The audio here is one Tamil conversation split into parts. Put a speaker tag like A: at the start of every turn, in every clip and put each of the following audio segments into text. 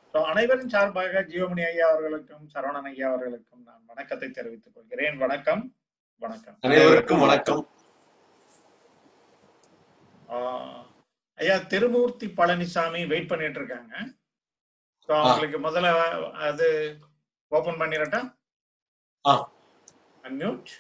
A: So, அனைவரின் சார்பாக ஜீவமணி ஐயா அவர்களுக்கும் சரவணன் ஐயா அவர்களுக்கும் நான் வணக்கத்தை தெரிவித்துக் கொள்கிறேன் வணக்கம் வணக்கம்
B: அனைவருக்கும் வணக்கம்
A: ஆஹ், ஐயா திருமூர்த்தி பழனிசாமி வெயிட் பண்ணிட்டு இருக்காங்க ஸோ அவங்களுக்கு முதல்ல அது ஓபன் பண்ணிடட்டா
B: ஆ.
A: அன்மியூட்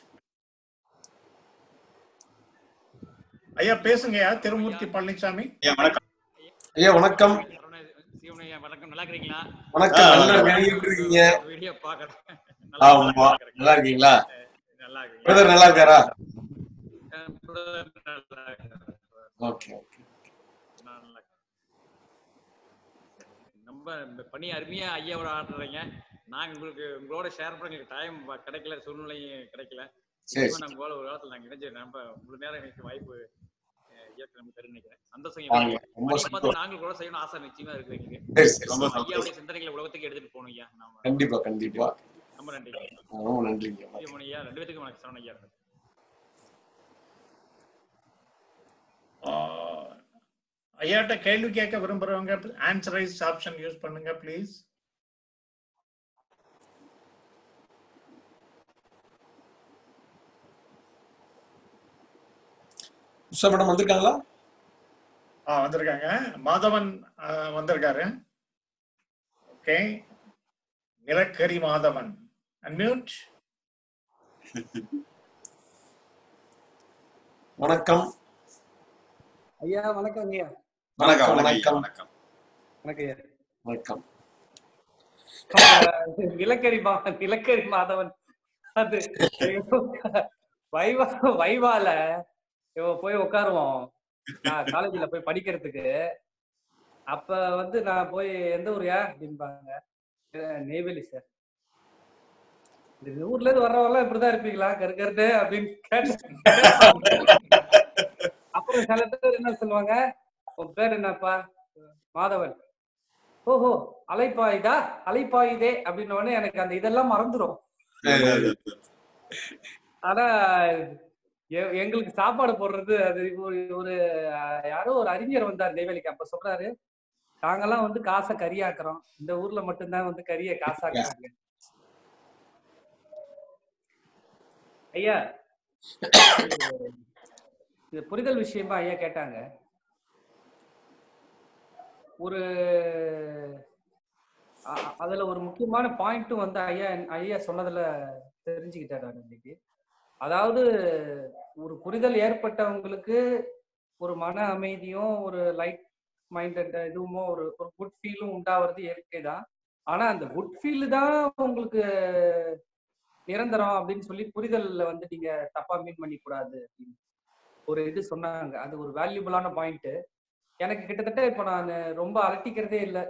A: ஐயா பேசுங்கய்யா திருமூர்த்தி பழனிசாமி
B: ஐயா வணக்கம் ஐயா வணக்கம்
C: சிவனையா வணக்கம் நல்லா இருக்கிறீங்களா
B: வணக்கம் நல்லா வெளியிட்டு இருக்கீங்க
C: வீடியோ பாக்குறேன்
B: ஆமா நல்லா இருக்கீங்களா
C: நல்லா இருக்கீங்க
B: பிரதர் நல்லா இருக்காரா
C: அஹ் brother நல்லா இருக்காரு.
B: ஓகே ஓகே
C: நான் நல்லா இருக்கேன். ரொம்ப இந்த பணி அருமையா ஐயாவோட ஆடுறீங்க நாங்க உங்களுக்கு உங்களோட ஷேர் பண்ண எங்களுக்கு டைம் கிடைக்கல சூழ்நிலையும் கிடைக்கல
B: சரி
C: நிச்சயமா நாங்க போல ஒரு காலத்துல நாங்க இணைஞ்சு நம்ம முழு நேரம் எனக்கு வாய்ப்பு அஹ், இயற்கை நம்ம தருன்னு நினைக்கிறேன் சந்தோஷம் ஐயா.
B: வாங்க ரொம்ப
C: பணியை பார்த்து
B: சந்தோஷம்
C: நாங்களும் கூட செய்யணும் ஆசை நிச்சயமா இருக்கு எங்களுக்கு
B: சரி சரி
C: ரொம்ப
B: சந்தோஷம்.
C: ஐயாவுடைய சிந்தனைகளை உலகத்துக்கு எடுத்துட்டு போகணும் ஐயா நாம
B: கண்டிப்பா கண்டிப்பா
C: ரொம்ப நன்றி
B: ரொம்ப நன்றிங்க
C: சிவமணி ஐயா ரெண்டு பேத்துக்கும் வணக்கம் சரவண ஐயா
A: ஆஹ், ஐயாட்ட கேள்வி கேட்க விரும்புறவங்க ஆன்சரைஸ் ஆப்ஷன் யூஸ் பண்ணுங்க ப்ளீஸ்
B: உஷா மேடம் வந்திருக்காங்களா
A: ஆ வந்திருக்காங்க மாதவன் ஆ, வந்திருக்காரு ஓகே நிலக்கரி மாதவன் அன்மியூட்
B: வணக்கம்
D: ஐயா வணக்கம் ஐயா
B: வணக்கம் வணக்கம்
D: வணக்கம் ஐயா
B: வணக்கம்
D: அப்ப நிலக்கரி மா நிலக்கரி மாதவன் அது வைவா வைவால இவன் போய் உட்காருவோம் நான் காலேஜ்ல போய் படிக்கிறதுக்கு அப்ப வந்து நான் போய் எந்த ஊர்யா அப்படிம்பாங்க "அஹ், நெய்வேலி சார் இந்த ஊர்ல இருந்து வர்றவெல்லாம் இப்படிதான் இருப்பீங்களா கரு கருட்டு அப்படின்னு கேட்டு அப்புறம் சில பேர் என்ன சொல்லுவாங்க உன் பேர் என்னப்பா மாதவன் ஓஹோ அலைப்பாயுதா அலைப்பாயுதே அப்படின்ன உடனே எனக்கு அந்த இதெல்லாம் மறந்துடும் ஆனா எ- எங்களுக்கு சாப்பாடு போடுறது அது ஒரு ஒரு அஹ், யாரோ ஒரு அறிஞர் வந்தார் நெய்வேலிக்கு அப்ப சொல்றாரு நாங்கெல்லாம் வந்து காசை கறியாக்குறோம் இந்த ஊர்ல மட்டும்தான் வந்து கறியை காசாக்குறாங்க ஐயா இது- இது புரிதல் விஷயமா ஐயா கேட்டாங்க ஒரு அ- அதுல ஒரு முக்கியமான பாயிண்ட்டும் வந்து ஐயா ஐயா சொன்னதுல தெரிஞ்சுக்கிட்டாரு நான் இன்னைக்கு அதாவது ஒரு புரிதல் ஏற்பட்டவங்களுக்கு ஒரு மன அமைதியும் ஒரு லைட் மைண்டட் இதுவுமோ ஒரு ஒரு குட் ஃபீலும் உண்டாவது இயற்கை தான் ஆனா அந்த குட் ஃபீல் தான் உங்களுக்கு நிரந்தரம் அப்படின்னு சொல்லி புரிதல்ல வந்து நீங்க தப்பா மீன் பண்ணிக்க கூடாது அப்படின்னு ஒரு இது சொன்னாங்க அது ஒரு வேல்யூபிளான பாயிண்ட் எனக்கு கிட்டத்தட்ட இப்போ நான் ரொம்ப அலட்டிக்கிறதே இல்லை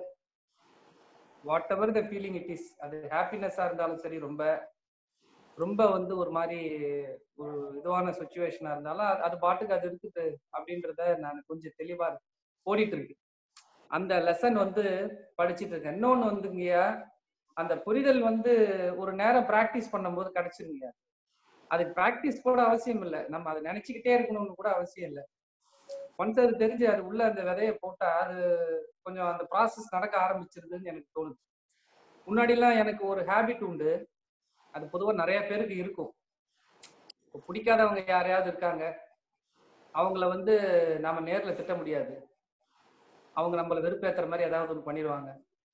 D: whatever the feeling it is அது ஹாப்பினஸ்ஸா இருந்தாலும் சரி ரொம்ப ரொம்ப வந்து ஒரு மாதிரி ஒரு இதுவான சுச்சுவேஷனா இருந்தாலும் அது- அது பாட்டுக்கு அது இருக்குது அப்படின்றத நான் கொஞ்சம் தெளிவா ஓடிட்டு இருக்கு அந்த லெசன் வந்து படிச்சிட்டு இருக்கேன் இன்னொன்னு வந்துங்கய்யா அந்த புரிதல் வந்து ஒரு நேரம் பிராக்டிஸ் பண்ணும்போது கிடைச்சிருங்க அதுக்கு பிராக்டிஸ் கூட அவசியம் இல்லை நம்ம அதை நினைச்சுக்கிட்டே இருக்கணும்னு கூட அவசியம் இல்லை ஒன்ஸ் அது தெரிஞ்சு அது உள்ள அந்த விதைய போட்டா அது கொஞ்சம் அந்த ப்ராசஸ் நடக்க ஆரம்பிச்சிருதுன்னு எனக்கு தோணுது முன்னாடிலாம் எனக்கு ஒரு ஹேபிட் உண்டு அது பொதுவா நிறைய பேருக்கு இருக்கும் இப்போ பிடிக்காதவங்க யாரையாவது இருக்காங்க அவங்கள வந்து நாம நேர்ல திட்ட முடியாது அவங்க நம்மள வெறுப்பேத்துற மாதிரி ஏதாவது ஒன்று பண்ணிடுவாங்க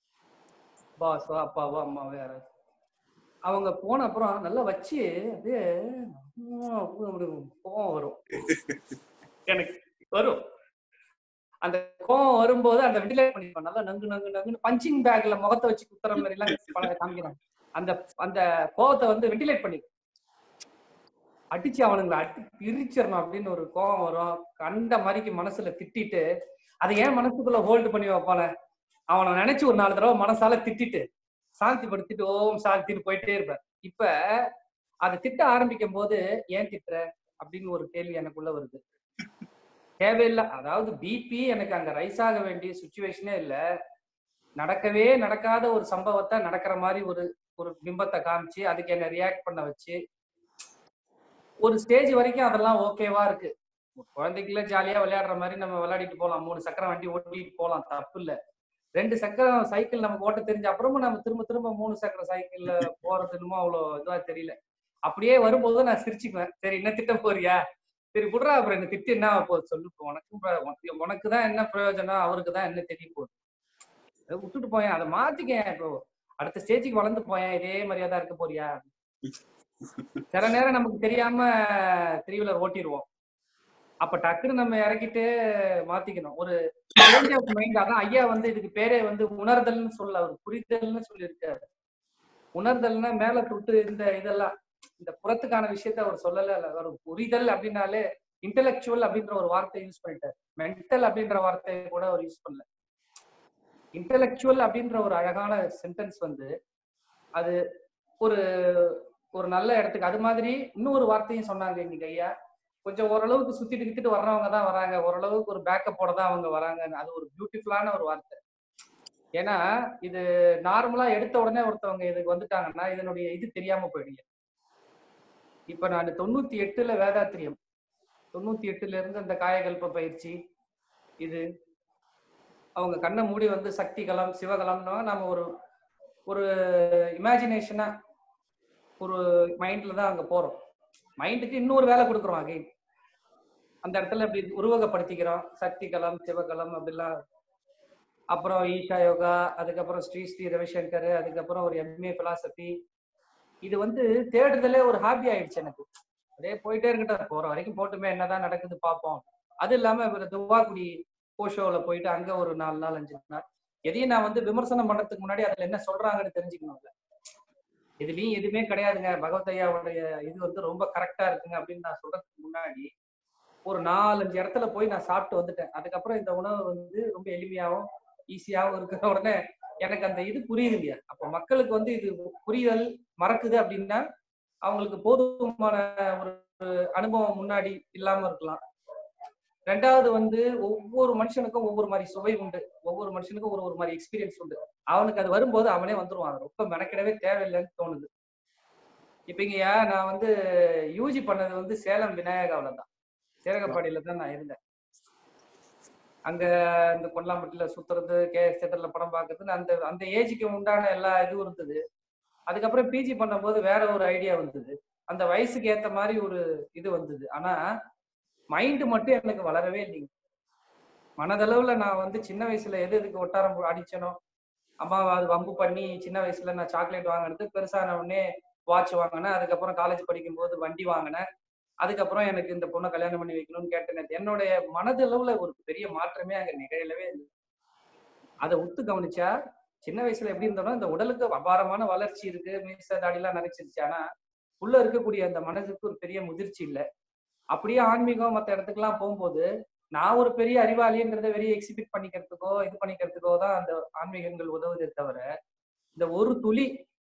D: பாஸோ அப்பாவோ அம்மாவோ யாராவது அவங்க போன அப்புறம் நல்லா வச்சு அப்படியே உம் அப்படி கோவம் வரும் எனக்கு வரும் அந்த கோவம் வரும்போது அந்த வெண்டிலேட் பண்ணிருப்பான் நல்லா நங்கு நங்கு நங்குன்னு பஞ்சிங் பேக்ல முகத்தை வச்சு குத்துற மாதிரி எல்லாம் பல காமிக்கிறாங்க அந்த அந்த கோவத்தை வந்து வெண்டிலேட் பண்ணி அடிச்சு அவனுங்களை அடி பிரிச்சிடணும் அப்படின்னு ஒரு கோவம் வரும் கண்ட மாதிரிக்கு மனசுல திட்டிட்டு அதை ஏன் மனசுக்குள்ள ஹோல்டு பண்ணி வைப்பானே அவனை நினைச்சு ஒரு நாலு தடவை மனசால திட்டிட்டு சாந்தி படுத்திட்டு ஓம் சாந்தின்னு போயிட்டே இருப்பேன் இப்ப அதை திட்ட ஆரம்பிக்கும் போது ஏன் திட்டுற அப்படின்னு ஒரு கேள்வி எனக்குள்ள வருது தேவையில்லை அதாவது பிபி எனக்கு அங்க ரைஸ் ஆக வேண்டிய சுச்சுவேஷனே இல்ல நடக்கவே நடக்காத ஒரு சம்பவத்தை நடக்கிற மாதிரி ஒரு ஒரு பிம்பத்தை காமிச்சு அதுக்கு என்ன ரியாக்ட் பண்ண வச்சு ஒரு ஸ்டேஜ் வரைக்கும் அதெல்லாம் ஓகேவா இருக்கு ஒரு குழந்தைக்குள்ள ஜாலியா விளையாடுற மாதிரி நம்ம விளையாடிட்டு போலாம் மூணு சக்கரம் வண்டி ஓட்டிட்டு போலாம் தப்பு இல்ல ரெண்டு சக்கரம் சைக்கிள் நமக்கு ஓட்ட தெரிஞ்ச அப்புறமும் நம்ம திரும்ப திரும்ப மூணு சக்கர சைக்கிள்ல போறது என்னமோ அவ்வளோ இதுவா தெரியல அப்படியே வரும்போது நான் சிரிச்சுக்குவேன் சரி என்ன திட்ட போறியா சரி விடுறா அப்புறம் என்ன திட்டு என்ன ஆக போகுது சொல்லு இப்ப உனக்கும் பிர- உனக்கு- உனக்கு தான் என்ன பிரயோஜனம் அவருக்கு தான் என்ன தெரிய போகுது அதை விட்டுட்டு போயேன் அதை மாத்திக்க இப்போ அடுத்த ஸ்டேஜுக்கு வளர்ந்து போயேன் இதே மாதிரியா தான் இருக்க போறியா சில நேரம் நமக்கு தெரியாம த்ரீவீலர் ஓட்டிடுவோம் அப்ப டக்குன்னு நம்ம இறக்கிட்டு மாத்திக்கணும் ஒரு சேஞ்ச் ஆஃப் மைண்ட் அதான் ஐயா வந்து இதுக்கு பேரே வந்து உணர்தல்னு சொல்ல அவர் புரிதல்னு சொல்லியிருக்காரு உணர்தல்னா மேல தொட்டு இந்த இதெல்லாம் இந்த புறத்துக்கான விஷயத்த அவர் சொல்லல இல்ல அவர் புரிதல் அப்படின்னாலே இன்டெலெக்சுவல் அப்படின்ற ஒரு வார்த்தை யூஸ் பண்ணிட்டார் மென்டல் அப்படின்ற வார்த்தையை கூட அவர் யூஸ் பண்ணல இன்டெலெக்சுவல் அப்படின்ற ஒரு அழகான சென்டென்ஸ் வந்து அது ஒரு ஒரு நல்ல இடத்துக்கு அது மாதிரி இன்னொரு வார்த்தையும் சொன்னாங்க இன்னைக்கு ஐயா கொஞ்சம் ஓரளவுக்கு சுத்திட்டு கித்திட்டு வர்றவங்க தான் வராங்க ஓரளவுக்கு ஒரு பேக்கப்போட தான் அவங்க வராங்க அது ஒரு பியூட்டிஃபுல்லான ஒரு வார்த்தை ஏன்னா இது நார்மலா எடுத்த உடனே ஒருத்தவங்க இதுக்கு வந்துட்டாங்கன்னா இதனுடைய இது தெரியாம போயிடுங்க இப்ப நான் தொண்ணூத்தி எட்டுல வேதாத்திரியம் தொண்ணூத்தி எட்டுல இருந்து அந்த காயகல்ப பயிற்சி இது அவங்க கண்ணை மூடி வந்து சக்தி கலம் சிவகலம்னா நம்ம ஒரு ஒரு இமேஜினேஷனா ஒரு மைண்ட்ல தான் அங்க போறோம் மைண்டுக்கு இன்னொரு வேலை கொடுக்குறோம் அகைன் அந்த இடத்துல இப்படி உருவகப்படுத்திக்கிறோம் சக்தி கலம் சிவகலம் அப்படிலாம் அப்புறம் ஈஷா யோகா அதுக்கப்புறம் ஸ்ரீ ஸ்ரீ ரவிசங்கர் அதுக்கப்புறம் ஒரு எம்ஏ பிலாசபி இது வந்து தேடுதலே ஒரு ஹாபி ஆயிடுச்சு எனக்கு அப்படியே போயிட்டே இருக்கட்டும் போற வரைக்கும் போட்டுமே என்னதான் நடக்குது பார்ப்போம் அது இல்லாம இவர் துவாக்குடி போஷோல போயிட்டு அங்க ஒரு நாலு நாள் அஞ்சு நாள் எதையும் நான் வந்து விமர்சனம் பண்றதுக்கு முன்னாடி அதுல என்ன சொல்றாங்கன்னு தெரிஞ்சுக்கணும்ல இதுலயும் எதுவுமே கிடையாதுங்க பகவத் ஐயாவுடைய இது வந்து ரொம்ப கரெக்டா இருக்குங்க அப்படின்னு நான் சொல்றதுக்கு முன்னாடி ஒரு நாலஞ்சு இடத்துல போய் நான் சாப்பிட்டு வந்துட்டேன் அதுக்கப்புறம் இந்த உணவு வந்து ரொம்ப எளிமையாவும் ஈஸியாவும் இருக்கிற உடனே எனக்கு அந்த இது புரியுது இல்லையா அப்ப மக்களுக்கு வந்து இது புரிதல் மறக்குது அப்படின்னா அவங்களுக்கு போதுமான ஒரு அனுபவம் முன்னாடி இல்லாம இருக்கலாம் ரெண்டாவது வந்து ஒவ்வொரு மனுஷனுக்கும் ஒவ்வொரு மாதிரி சுவை உண்டு ஒவ்வொரு மனுஷனுக்கும் ஒரு ஒரு மாதிரி எக்ஸ்பீரியன்ஸ் உண்டு அவனுக்கு அது வரும்போது அவனே வந்துருவான் ரொம்ப மெனக்கிடவே தேவையில்லைன்னு தோணுது இப்ப இங்கயா நான் வந்து யூஜி பண்ணது வந்து சேலம் விநாயகாவில தான் சேரகப்பாடியில தான் நான் இருந்தேன் அங்க இந்த கொல்லாம்பட்டியில சுத்துறது கே தேட்டர்ல படம் பார்க்கறது அந்த அந்த ஏஜுக்கு உண்டான எல்லா இதுவும் இருந்தது அதுக்கப்புறம் பிஜி பண்ணும்போது வேற ஒரு ஐடியா வந்தது அந்த வயசுக்கு ஏத்த மாதிரி ஒரு இது வந்தது ஆனா மைண்ட் மட்டும் எனக்கு வளரவே இல்லைங்க மனதளவுல நான் வந்து சின்ன வயசுல எது எதுக்கு ஒட்டாரம் அடிச்சனோ அம்மா அது வம்பு பண்ணி சின்ன வயசுல நான் சாக்லேட் வாங்கினது பெருசான உடனே வாட்ச் வாங்கினேன் அதுக்கப்புறம் காலேஜ் படிக்கும்போது வண்டி வாங்கினேன் அதுக்கப்புறம் எனக்கு இந்த பொண்ணை கல்யாணம் பண்ணி வைக்கணும்னு கேட்டேன் என்னுடைய மனதளவுல ஒரு பெரிய மாற்றமே அங்க நிகழவே இல்லை அதை உத்து கவனிச்சா சின்ன வயசுல எப்படி இருந்தோம்னா இந்த உடலுக்கு அபாரமான வளர்ச்சி இருக்கு மீச தாடிலாம் நிறைச்சிருச்சு ஆனா உள்ள இருக்கக்கூடிய அந்த மனசுக்கு ஒரு பெரிய முதிர்ச்சி இல்லை அப்படியே ஆன்மீகம் மற்ற இடத்துக்குலாம் போகும்போது நான் ஒரு பெரிய அறிவாளின்றதை வெளியே எக்ஸிபிட் பண்ணிக்கிறதுக்கோ இது பண்ணிக்கிறதுக்கோ தான் அந்த ஆன்மீகங்கள் உதவுதே தவிர இந்த ஒரு துளி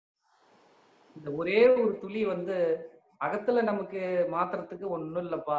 D: இந்த ஒரே ஒரு துளி வந்து அகத்துல நமக்கு மாத்துறதுக்கு ஒண்ணும் இல்லப்பா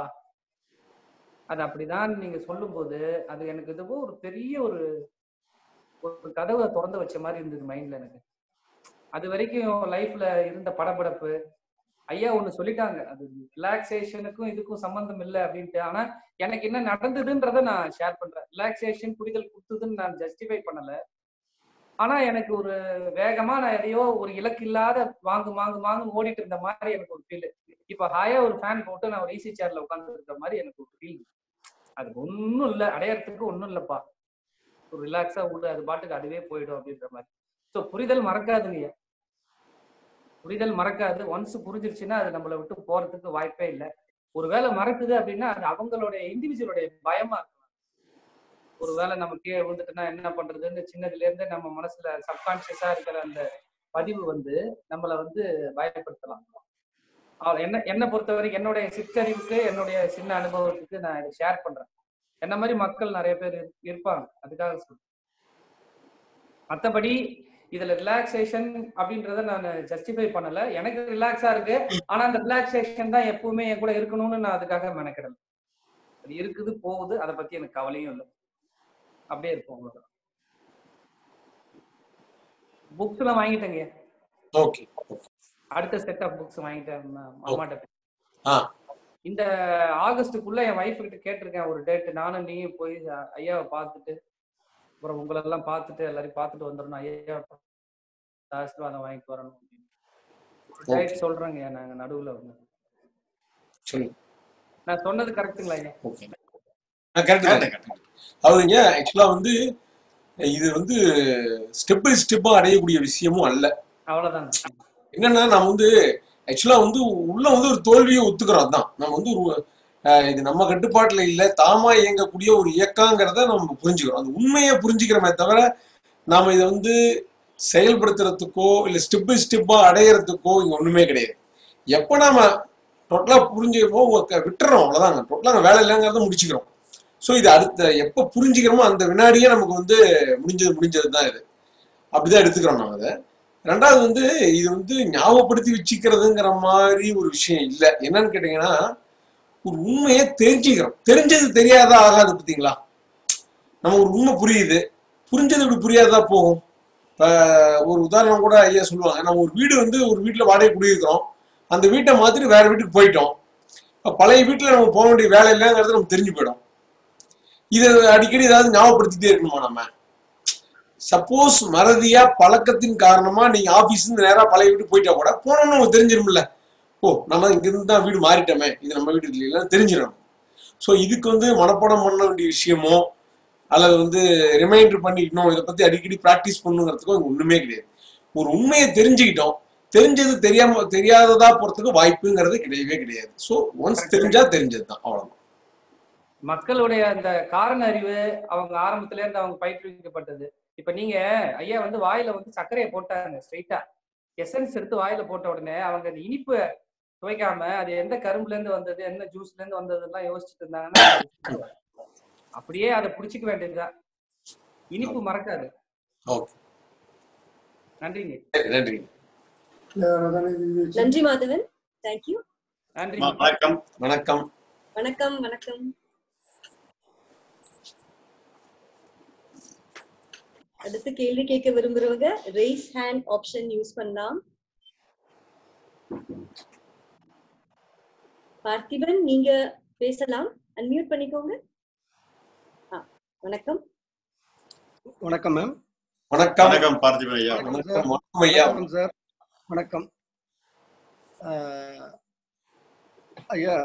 D: அது அப்படிதான் நீங்க சொல்லும்போது அது எனக்கு இதுவோ ஒரு பெரிய ஒரு ஒரு கதவை திறந்து வச்ச மாதிரி இருந்தது மைண்ட்ல எனக்கு அது வரைக்கும் லைஃப்ல இருந்த படபடப்பு ஐயா ஒண்ணு சொல்லிட்டாங்க அது ரிலாக்ஸேஷனுக்கும் இதுக்கும் சம்பந்தம் இல்லை அப்படின்ட்டு ஆனா எனக்கு என்ன நடந்ததுன்றத நான் ஷேர் பண்றேன் ரிலாக்ஸேஷன் புரிதல் கொடுத்ததுன்னு நான் ஜஸ்டிஃபை பண்ணல ஆனா எனக்கு ஒரு வேகமா நான் எதையோ ஒரு இலக்கு இல்லாத வாங்கு வாங்கு வாங்கு ஓடிட்டு இருந்த மாதிரி எனக்கு ஒரு ஃபீல் இப்ப ஹாயா ஒரு ஃபேன் போட்டு நான் ஒரு ஈசி சேர்ல உட்கார்ந்து இருக்கிற மாதிரி எனக்கு ஒரு ஃபீல் அது ஒன்றும் இல்லை அடையறதுக்கு ஒன்றும் இல்லப்பா ஒரு ரிலாக்ஸா விடு அது பாட்டுக்கு அதுவே போயிடும் அப்படின்ற மாதிரி ஸோ புரிதல் மறக்காதுங்க புரிதல் மறக்காது ஒன்ஸ் புரிஞ்சிருச்சுன்னா அது நம்மளை விட்டு போறதுக்கு வாய்ப்பே இல்லை ஒருவேளை மறக்குது அப்படின்னா அது அவங்களுடைய இண்டிவிஜுவலுடைய பயமா இருக்கலாம் ஒருவேளை நம்ம கீழே விழுந்துட்டுனா என்ன பண்றதுன்னு சின்னதுல இருந்து நம்ம மனசுல சப்கான்சியஸா இருக்கிற அந்த பதிவு வந்து நம்மளை வந்து பயப்படுத்தலாம் என்ன என்னை பொறுத்த வரைக்கும் என்னுடைய சிற்றறிவுக்கு என்னுடைய சின்ன அனுபவத்துக்கு நான் இதை ஷேர் பண்றேன் என்ன மாதிரி மக்கள் நிறைய பேர் இருப்பாங்க அதுக்காக சொல்றேன் மற்றபடி இதுல ரிலாக்ஸேஷன் அப்படின்றத நான் ஜஸ்டிஃபை பண்ணல எனக்கு ரிலாக்ஸா இருக்கு ஆனா அந்த ரிலாக்ஸேஷன் தான் எப்பவுமே என் கூட இருக்கணும்னு நான் அதுக்காக மெனக்கிடல அது இருக்குது போகுது அதை பத்தி எனக்கு கவலையும் இல்லை அப்படியே இருக்கும் அவ்வளவுதான் புக்ஸ் எல்லாம் வாங்கிட்டேங்க
B: ஓகே
D: அடுத்த செட் ஆஃப் புக்ஸ் வாங்கிட்டேன் அம்மாட்ட
B: ஆ.
D: இந்த ஆகஸ்டுக்குள்ள என் ஒய்ஃப் கிட்ட கேட்டிருக்கேன் ஒரு டேட் நானும் நீயும் போய் ஐயாவை பார்த்துட்டு அப்புறம் உங்களை எல்லாம் பார்த்துட்டு எல்லாரையும் பார்த்துட்டு வந்துடணும் ஐயா ஆசீர்வாதம் வாங்கிட்டு வரணும் ரைட் சொல்றேங்க நாங்க நடுவுல வந்து
B: சொல்லுங்க
D: நான் சொன்னது கரெக்ட்டுங்களா ஐயா
B: ஓகே கரெக்ட் தான்
A: correct.
B: அவருங்க ஆக்சுவலா வந்து இது வந்து ஸ்டெப் பை ஸ்டெப்பா அடையக்கூடிய விஷயமும் அல்ல
D: அவ்வளவுதாங்க
B: என்னன்னா நம்ம வந்து ஆக்சுவலா வந்து உள்ள வந்து ஒரு தோல்வியை ஒத்துக்கிறோம் அதான் நம்ம வந்து ஒரு அஹ், இது நம்ம கட்டுப்பாட்டுல இல்ல தாமா இயங்கக்கூடிய ஒரு இயக்கங்கிறத நம்ம புரிஞ்சுக்கிறோம் அந்த உண்மையை புரிஞ்சுக்கிறோமே தவிர நாம இதை வந்து செயல்படுத்துறதுக்கோ இல்ல ஸ்டெப் பை ஸ்டெப்பா அடையறதுக்கோ இங்க ஒண்ணுமே கிடையாது எப்ப நாம டோட்டலா புரிஞ்சுக்கிறோமோ ஒ- விட்டுறோம் அவ்வளவுதாங்க டோட்டலா வேலை இல்லைங்கிறத முடிச்சுக்கிறோம் ஸோ இது அடுத்த எப்ப புரிஞ்சுக்கிறோமோ அந்த வினாடியே நமக்கு வந்து முடிஞ்சது முடிஞ்சது தான் இது அப்படிதான் எடுத்துக்கிறோம் நம்ம அதை ரெண்டாவது வந்து இது வந்து ஞாபகப்படுத்தி வச்சுக்கிறதுங்கிற மாதிரி ஒரு விஷயம் இல்லை என்னன்னு கேட்டீங்கன்னா ஒரு உண்மையை தெரிஞ்சுக்கிறோம் தெரிஞ்சது தெரியாதா ஆகாது பார்த்தீங்களா நம்ம ஒரு உண்மை புரியுது புரிஞ்சது இப்படி புரியாதா போகும் இப்போ ஒரு உதாரணம் கூட ஐயா சொல்லுவாங்க நம்ம ஒரு வீடு வந்து ஒரு வீட்டில் வாடகை குடியிருக்கிறோம் அந்த வீட்டை மாத்திட்டு வேற வீட்டுக்கு போயிட்டோம் இப்போ பழைய வீட்டில் நம்ம போக வேண்டிய வேலை இல்லைங்கிறது நமக்கு தெரிஞ்சு போயிடும் இதை அடிக்கடி ஏதாவது ஞாபகப்படுத்திட்டே இருக்கணுமா நம்ம சப்போஸ் மறதியா பழக்கத்தின் காரணமா நீங்க ஆபீஸ்ல இருந்து நேரா பழைய வீட்டுக்கு போயிட்டா கூட போனோம்னு உங்களுக்கு தெரிஞ்சிரும்ல ஓ நம்ம இங்க இருந்து தான் வீடு மாறிட்டோமே இது நம்ம வீடு இல்லைன்னா தெரிஞ்சிடும் ஸோ இதுக்கு வந்து மனப்பாடம் பண்ண வேண்டிய விஷயமோ அல்லது வந்து ரிமைண்டர் பண்ணிக்கணும் இதை பத்தி அடிக்கடி ப்ராக்டிஸ் பண்ணுங்கிறதுக்கும் இங்க ஒண்ணுமே கிடையாது ஒரு உண்மையை தெரிஞ்சுக்கிட்டோம் தெரிஞ்சது தெரியாம தெரியாததா போறதுக்கு வாய்ப்புங்கிறது கிடையவே கிடையாது ஸோ ஒன்ஸ் தெரிஞ்சா தெரிஞ்சது தான் அவ்வளவுதான்
D: மக்களுடைய அந்த காரண அறிவு அவங்க ஆரம்பத்துல இருந்து அவங்க பயிற்றுவிக்கப்பட்டது இப்ப நீங்க ஐயா வந்து வாயில வந்து சர்க்கரையை போட்டாங்க ஸ்ட்ரைட்டா எசன்ஸ் எடுத்து வாயில போட்ட உடனே அவங்க அந்த இனிப்பு துவைக்காம அது எந்த கரும்புல இருந்து வந்தது என்ன ஜூஸ்ல இருந்து வந்ததுலாம் யோசிச்சுட்டு இருந்தாங்கன்னா அப்படியே அதை புடிச்சுக்க வேண்டியதுதான் இனிப்பு மறக்காது
B: ஓகே
D: நன்றிங்க
B: நன்றி
E: நன்றி மாதவன் தேங்க்யூ
D: நன்றி
A: வணக்கம்
B: வணக்கம்
E: வணக்கம் வணக்கம் அடுத்து கேள்வி கேட்க விரும்புறவங்க ரேஸ் ஹேண்ட் ஆப்ஷன் யூஸ் பண்ணலாம் பார்த்திபன் நீங்க பேசலாம் அன்மியூட் பண்ணிக்கோங்க ஆ, வணக்கம்
F: வணக்கம் மேம்
B: வணக்கம்
A: வணக்கம் பார்த்திபன் ஐயா
B: வணக்கம் வணக்கம் ஐயா
F: வணக்கம் சார் வணக்கம் ஆஹ், ஐயா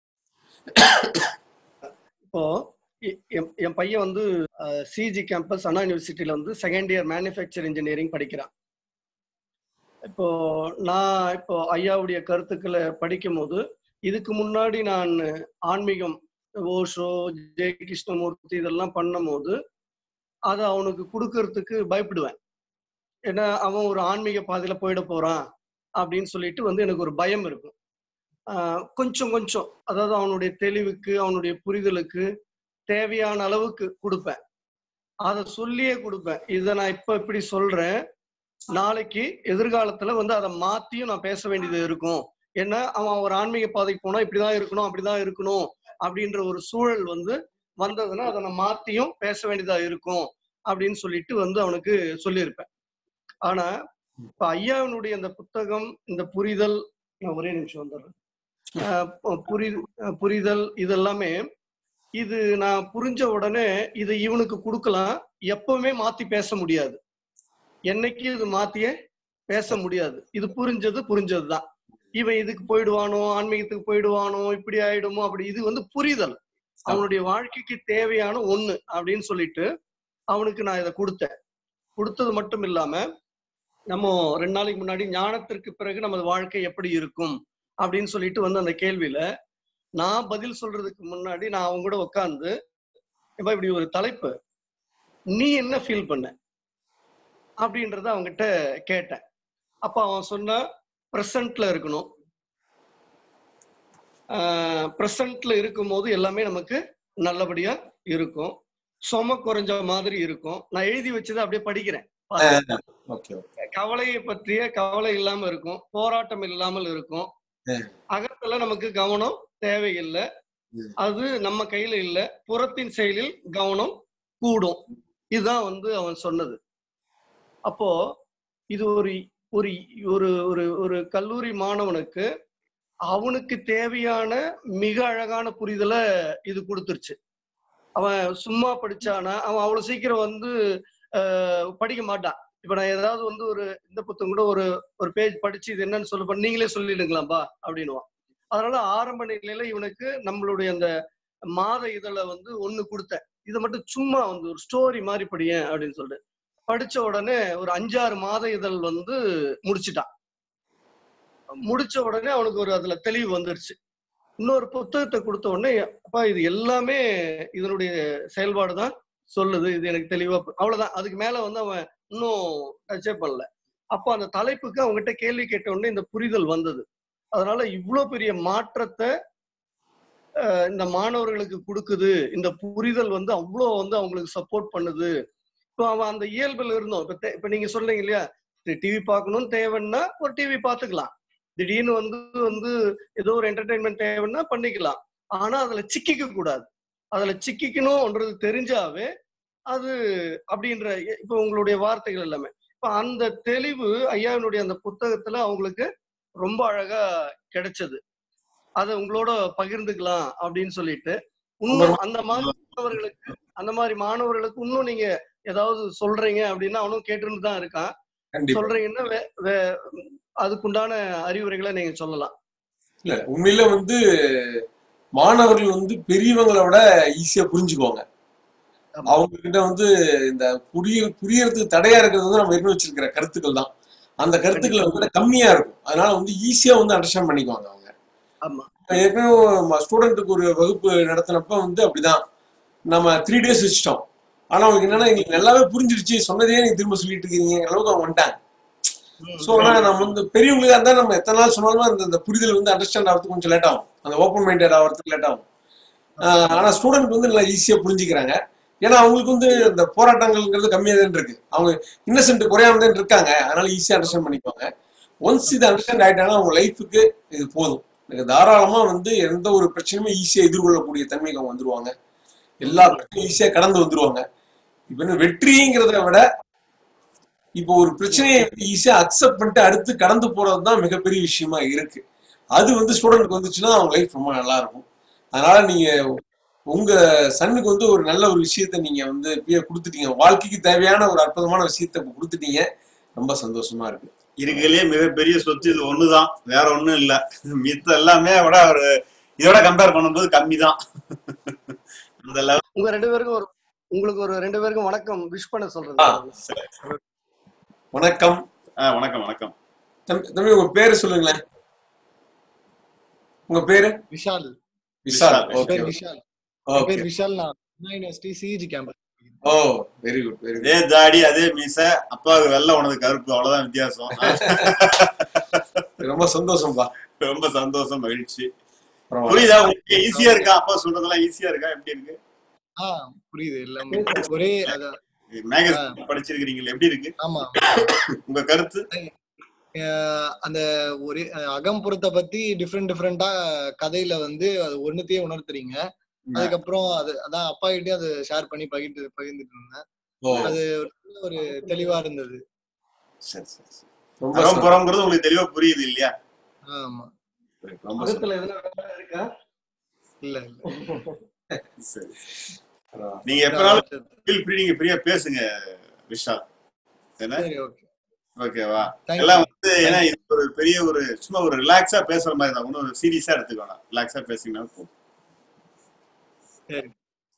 F: இப்போ எ- என் என் பையன் வந்து சிஜி கேம்பஸ் அண்ணா யூனிவர்சிட்டியில வந்து செகண்ட் இயர் மேனுஃபேக்சர் இன்ஜினியரிங் படிக்கிறான் இப்போ நான் இப்போ ஐயாவுடைய கருத்துக்களை படிக்கும் போது இதுக்கு முன்னாடி நான் ஆன்மீகம் ஓஷோ ஜெய கிருஷ்ணமூர்த்தி இதெல்லாம் பண்ணும்போது அதை அவனுக்கு கொடுக்கறதுக்கு பயப்படுவேன் ஏன்னா அவன் ஒரு ஆன்மீக பாதையில போயிட போறான் அப்படின்னு சொல்லிட்டு வந்து எனக்கு ஒரு பயம் இருக்கும் ஆஹ் கொஞ்சம் கொஞ்சம் அதாவது அவனுடைய தெளிவுக்கு அவனுடைய புரிதலுக்கு தேவையான அளவுக்கு கொடுப்பேன் அதை சொல்லியே கொடுப்பேன் இதை நான் இப்ப இப்படி சொல்றேன் நாளைக்கு எதிர்காலத்துல வந்து அதை மாத்தியும் நான் பேச வேண்டியது இருக்கும் ஏன்னா அவன் ஒரு ஆன்மீக பாதைக்கு போனா இப்படிதான் இருக்கணும் அப்படிதான் இருக்கணும் அப்படின்ற ஒரு சூழல் வந்து வந்ததுன்னா அதை நான் மாத்தியும் பேச வேண்டியதா இருக்கும் அப்படின்னு சொல்லிட்டு வந்து அவனுக்கு சொல்லியிருப்பேன் ஆனா இப்ப ஐயாவினுடைய அந்த புத்தகம் இந்த புரிதல் நான் ஒரே நிமிஷம் வந்துடுறேன் ஆஹ் பு- புரி அஹ் புரிதல் இதெல்லாமே இது நான் புரிஞ்ச உடனே இதை இவனுக்கு கொடுக்கலாம் எப்பவுமே மாத்தி பேச முடியாது என்னைக்கு இது மாத்தியே பேச முடியாது இது புரிஞ்சது புரிஞ்சதுதான் இவன் இதுக்கு போயிடுவானோ ஆன்மீகத்துக்கு போயிடுவானோ இப்படி ஆயிடுமோ அப்படி இது வந்து புரிதல் அவனுடைய வாழ்க்கைக்கு தேவையான ஒண்ணு அப்படின்னு சொல்லிட்டு அவனுக்கு நான் இதை கொடுத்தேன் கொடுத்தது மட்டும் இல்லாம நம்ம ரெண்டு நாளைக்கு முன்னாடி ஞானத்திற்கு பிறகு நமது வாழ்க்கை எப்படி இருக்கும் அப்படின்னு சொல்லிட்டு வந்து அந்த கேள்வியில நான் பதில் சொல்றதுக்கு முன்னாடி நான் அவங்க கூட உட்காந்து "ஏப்பா, இப்படி ஒரு தலைப்பு நீ என்ன ஃபீல் பண்ண அப்படின்றத அவங்ககிட்ட கேட்டேன் அப்ப அவன் சொன்னா ப்ரெசன்ட்ல இருக்கணும் ப்ரெசன்ட்ல இருக்கும்போது எல்லாமே நமக்கு நல்லபடியா இருக்கும் சும குறைஞ்ச மாதிரி இருக்கும் நான் எழுதி வச்சதை அப்படியே படிக்கிறேன் பாத்து.
B: ஓகே
F: கவலையை பற்றிய கவலை இல்லாம இருக்கும் போராட்டம் இல்லாமல் இருக்கும்
B: ம்.
F: அகத்துல நமக்கு கவனம் தேவையில்லை
B: ம்.
F: அது நம்ம கையில இல்ல புறத்தின் செயலில் கவனம் கூடும் இதுதான் வந்து அவன் சொன்னது அப்போ இது ஒரு ஒரு ஒரு ஒரு ஒரு கல்லூரி மாணவனுக்கு அவனுக்கு தேவையான மிக அழகான புரிதலை இது கொடுத்துருச்சு அவன் சும்மா படிச்சானா அவன் அவ்வளவு சீக்கிரம் வந்து ஆஹ், படிக்க மாட்டான் இப்ப நான் ஏதாவது வந்து ஒரு இந்த புத்தகம் கூட ஒரு ஒரு பேஜ் படிச்சு இது என்னன்னு சொல்ல நீங்களே சொல்லிடுங்களாம்பா அப்படின்னுவான் அதனால ஆரம்ப நிலையில இவனுக்கு நம்மளுடைய அந்த மாத இதழை வந்து ஒண்ணு கொடுத்தேன் இதை மட்டும் சும்மா வந்து ஒரு ஸ்டோரி மாதிரி படியேன் அப்படின்னு சொல்லிட்டு படிச்ச உடனே ஒரு அஞ்சாறு மாத இதழ் வந்து முடிச்சிட்டான் முடிச்ச உடனே அவனுக்கு ஒரு அதுல தெளிவு வந்துருச்சு இன்னொரு புத்தகத்தை கொடுத்த உடனே அப்பா இது எல்லாமே இதனுடைய செயல்பாடு தான் சொல்லுது இது எனக்கு தெளிவா பு- அவ்வளவுதான் அதுக்கு மேல வந்து அவன் இன்னும் டச்சே பண்ணல அப்ப அந்த தலைப்புக்கு அவங்ககிட்ட கேள்வி கேட்ட உடனே இந்த புரிதல் வந்தது அதனால இவ்வளோ பெரிய மாற்றத்தை அஹ், இந்த மாணவர்களுக்கு கொடுக்குது இந்த புரிதல் வந்து அவ்வளோ வந்து அவங்களுக்கு சப்போர்ட் பண்ணுது இப்போ அவன் அந்த இயல்புல இருந்தோம் இப்ப தே- இப்ப நீங்க சொல்றீங்க இல்லையா டிவி பார்க்கணும்னு தேவைன்னா ஒரு டிவி பார்த்துக்கலாம் திடீர்னு வந்து வந்து ஏதோ ஒரு என்டர்டைன்மெண்ட் தேவைன்னா பண்ணிக்கலாம் ஆனா அதுல சிக்கிக்க கூடாது அதுல சிக்கிக்கணும்ன்றது தெரிஞ்சாவே அது அப்படின்ற இப்ப உங்களுடைய வார்த்தைகள் எல்லாமே இப்ப அந்த தெளிவு ஐயாவினுடைய அந்த புத்தகத்துல அவங்களுக்கு ரொம்ப அழகா கிடைச்சது அதை உங்களோட பகிர்ந்துக்கலாம் அப்படின்னு சொல்லிட்டு இன்னும் அந்த மாதிரி மாணவர்களுக்கு அந்த மாதிரி மாணவர்களுக்கு இன்னும் நீங்க ஏதாவது சொல்றீங்க அப்படின்னா அவனும் கேட்டுன்னு தான் இருக்கான்
B: கண்டிப்பா
F: சொல்றீங்கன்னா வே- வே- அதுக்குண்டான அறிவுரைகளை நீங்க சொல்லலாம்
B: இல்ல உண்மையில வந்து மாணவர்கள் வந்து பெரியவங்களை விட ஈஸியா புரிஞ்சுக்குவாங்க
F: ஆமா.
B: அவங்க கிட்ட வந்து இந்த புரிய புரியறதுக்கு தடையா இருக்கிறது வந்து நம்ம ஏற்கனவே வச்சிருக்கிற கருத்துக்கள் தான் அந்த கருத்துக்கள் வந்து கம்மியா இருக்கும் அதனால வந்து ஈஸியா வந்து அண்டர்ஸ்டாண்ட் பண்ணிக்குவாங்க அவங்க
F: ஆமா
B: ஏற்கனவே ஸ்டூடெண்ட்டுக்கு ஒரு வகுப்பு நடத்தினப்ப வந்து அப்படிதான் நம்ம த்ரீ டேஸ் வச்சுட்டோம் ஆனா அவங்களுக்கு என்னன்னா எங்களுக்கு நல்லாவே புரிஞ்சிருச்சு சொன்னதையே நீங்க திரும்ப சொல்லிட்டு இருக்கீங்க அளவுக்கு அவங்க வந்துட்டாங்க ஸோ ஆனா நம்ம வந்து பெரியவங்களுக்கா இருந்தா நம்ம எத்தனை நாள் சொன்னாலும் அந்த அந்த புரிதல் வந்து அண்டர்ஸ்டாண்ட் ஆகிறதுக்கு கொஞ்சம் லேட் ஆகும் அந்த ஓப்பன் மைண்டட் ஆகிறதுக்கு லேட் ஆகும் ஆஹ் ஆனா ஸ்டூடெண்ட் வந்து நல்லா ஈஸியா புரிஞ்சுக்கிறாங்க ஏன்னா அவங்களுக்கு வந்து இந்த போராட்டங்கள்ங்கிறது கம்மியாக தான் இருக்கு அவங்க இன்னசென்ட் குறையாம தான் இருக்காங்க அதனால ஈஸியா அண்டர்ஸ்டாண்ட் பண்ணிக்குவாங்க ஒன்ஸ் இது அண்டர்ஸ்டாண்ட் ஆயிட்டாங்கன்னா அவங்க லைஃபுக்கு இது போதும் எனக்கு தாராளமா வந்து எந்த ஒரு பிரச்சனையுமே ஈஸியா எதிர்கொள்ளக்கூடிய தன்மைக்கு அவங்க வந்துருவாங்க எல்லா பிரச்சனையும் ஈஸியா கடந்து வந்துருவாங்க இப்ப என்ன வெற்றிங்கிறத விட இப்போ ஒரு பிரச்சனையை ஈஸியா அக்செப்ட் பண்ணிட்டு அடுத்து கடந்து போறது தான் மிகப்பெரிய விஷயமா இருக்கு அது வந்து ஸ்டூடெண்ட்க்கு வந்துச்சுன்னா அவங்க லைஃப் ரொம்ப நல்லா இருக்கும் அதனால நீங்க உங்க சன்னுக்கு வந்து ஒரு நல்ல ஒரு விஷயத்த நீங்க வந்து இப்பயே கொடுத்துட்டீங்க வாழ்க்கைக்கு தேவையான ஒரு அற்புதமான விஷயத்த இப்ப கொடுத்துட்டீங்க ரொம்ப சந்தோஷமா இருக்கு
G: இருக்கிறதுலே மிகப்பெரிய சொத்து இது ஒண்ணுதான் வேற ஒண்ணும் இல்ல மித்த எல்லாமே விட ஒரு இதோட கம்பேர் பண்ணும்போது கம்மி தான் அந்த level
F: உங்க ரெண்டு பேருக்கும் ஒரு உங்களுக்கு ஒரு ரெண்டு பேருக்கும் வணக்கம் விஷ் பண்ண
B: ஆ.
F: சொல்றது
B: வணக்கம்
G: ஆ, வணக்கம் வணக்கம்
B: தம்பி தம்பி உங்க பேரு சொல்லுங்களேன் உங்க பேரு
H: விஷால்
B: விஷால்
G: விஷால்.
B: ஓகே
H: பேர் விஷால் என்
B: ஓகே
H: பேர் விஷால் நான் Anna university CEG campus
B: oh very good very good
G: அதே தாடி அதே மீச அப்பாவுக்கு வெள்ளை உனது கருப்பு அவ்வளவுதான் வித்தியாசம்
B: ரொம்ப சந்தோஷம்பா
G: ரொம்ப சந்தோஷம் மகிழ்ச்சி
B: பரவாயில்ல.
G: புரியுதா உங்களுக்கு ஈஸியா இருக்கா அப்பா சொல்றதெல்லாம் ஈஸியா இருக்கா எப்படி இருக்கு
H: ஆ புரியுது எல்லாமே ஒரே அதான்
G: மேகசின் படிச்சிருக்கீங்க எப்படி இருக்கு
H: ஆமா
G: உங்க கருத்து
H: அஹ் அந்த ஒரே அஹ் அகம்புறத்தை பத்தி டிஃப்ரெண்ட் டிஃப்ரெண்டா கதையில வந்து அது ஒண்ணுத்தையே உணர்த்துறீங்க அதுக்கப்புறம் அது அதான் அப்பா கிட்டயும் அதை ஷேர் பண்ணி பகிர்ந்து பகிர்ந்துட்டு இருந்தேன்
B: ஓ
H: அது ஒரு நல்ல ஒரு தெளிவா இருந்தது
G: சரி சரி சரி
B: ரொம்ப
G: அகம்
B: சந்தோஷம்.
G: புறம்ங்கிறது உங்களுக்கு தெளிவா புரியுது இல்லையா
H: ஆமா
G: ரொம்ப சந்தோஷம்.
F: அகத்துல எதுனா வேலை இருக்கா
H: இல்ல இல்ல
G: சரி நீங்க எப்பனாலும் ஃபீல் ஃப்ரீ நீங்க ஃப்ரீயா பேசுங்க விஷால் என்ன
H: சரி ஓகே
G: ஓகேவா
H: Thank
G: எல்லாம்
H: you.
G: வந்து ஏன்னா இது ஒரு பெரிய ஒரு சும்மா ஒரு ரிலாக்ஸா பேசுற மாதிரி தான் ஒன்றும் ஒரு சீரியஸா எடுத்துக்க வேணாம் ரிலாக்ஸா பேசிங்கன்னா போதும்
H: சரி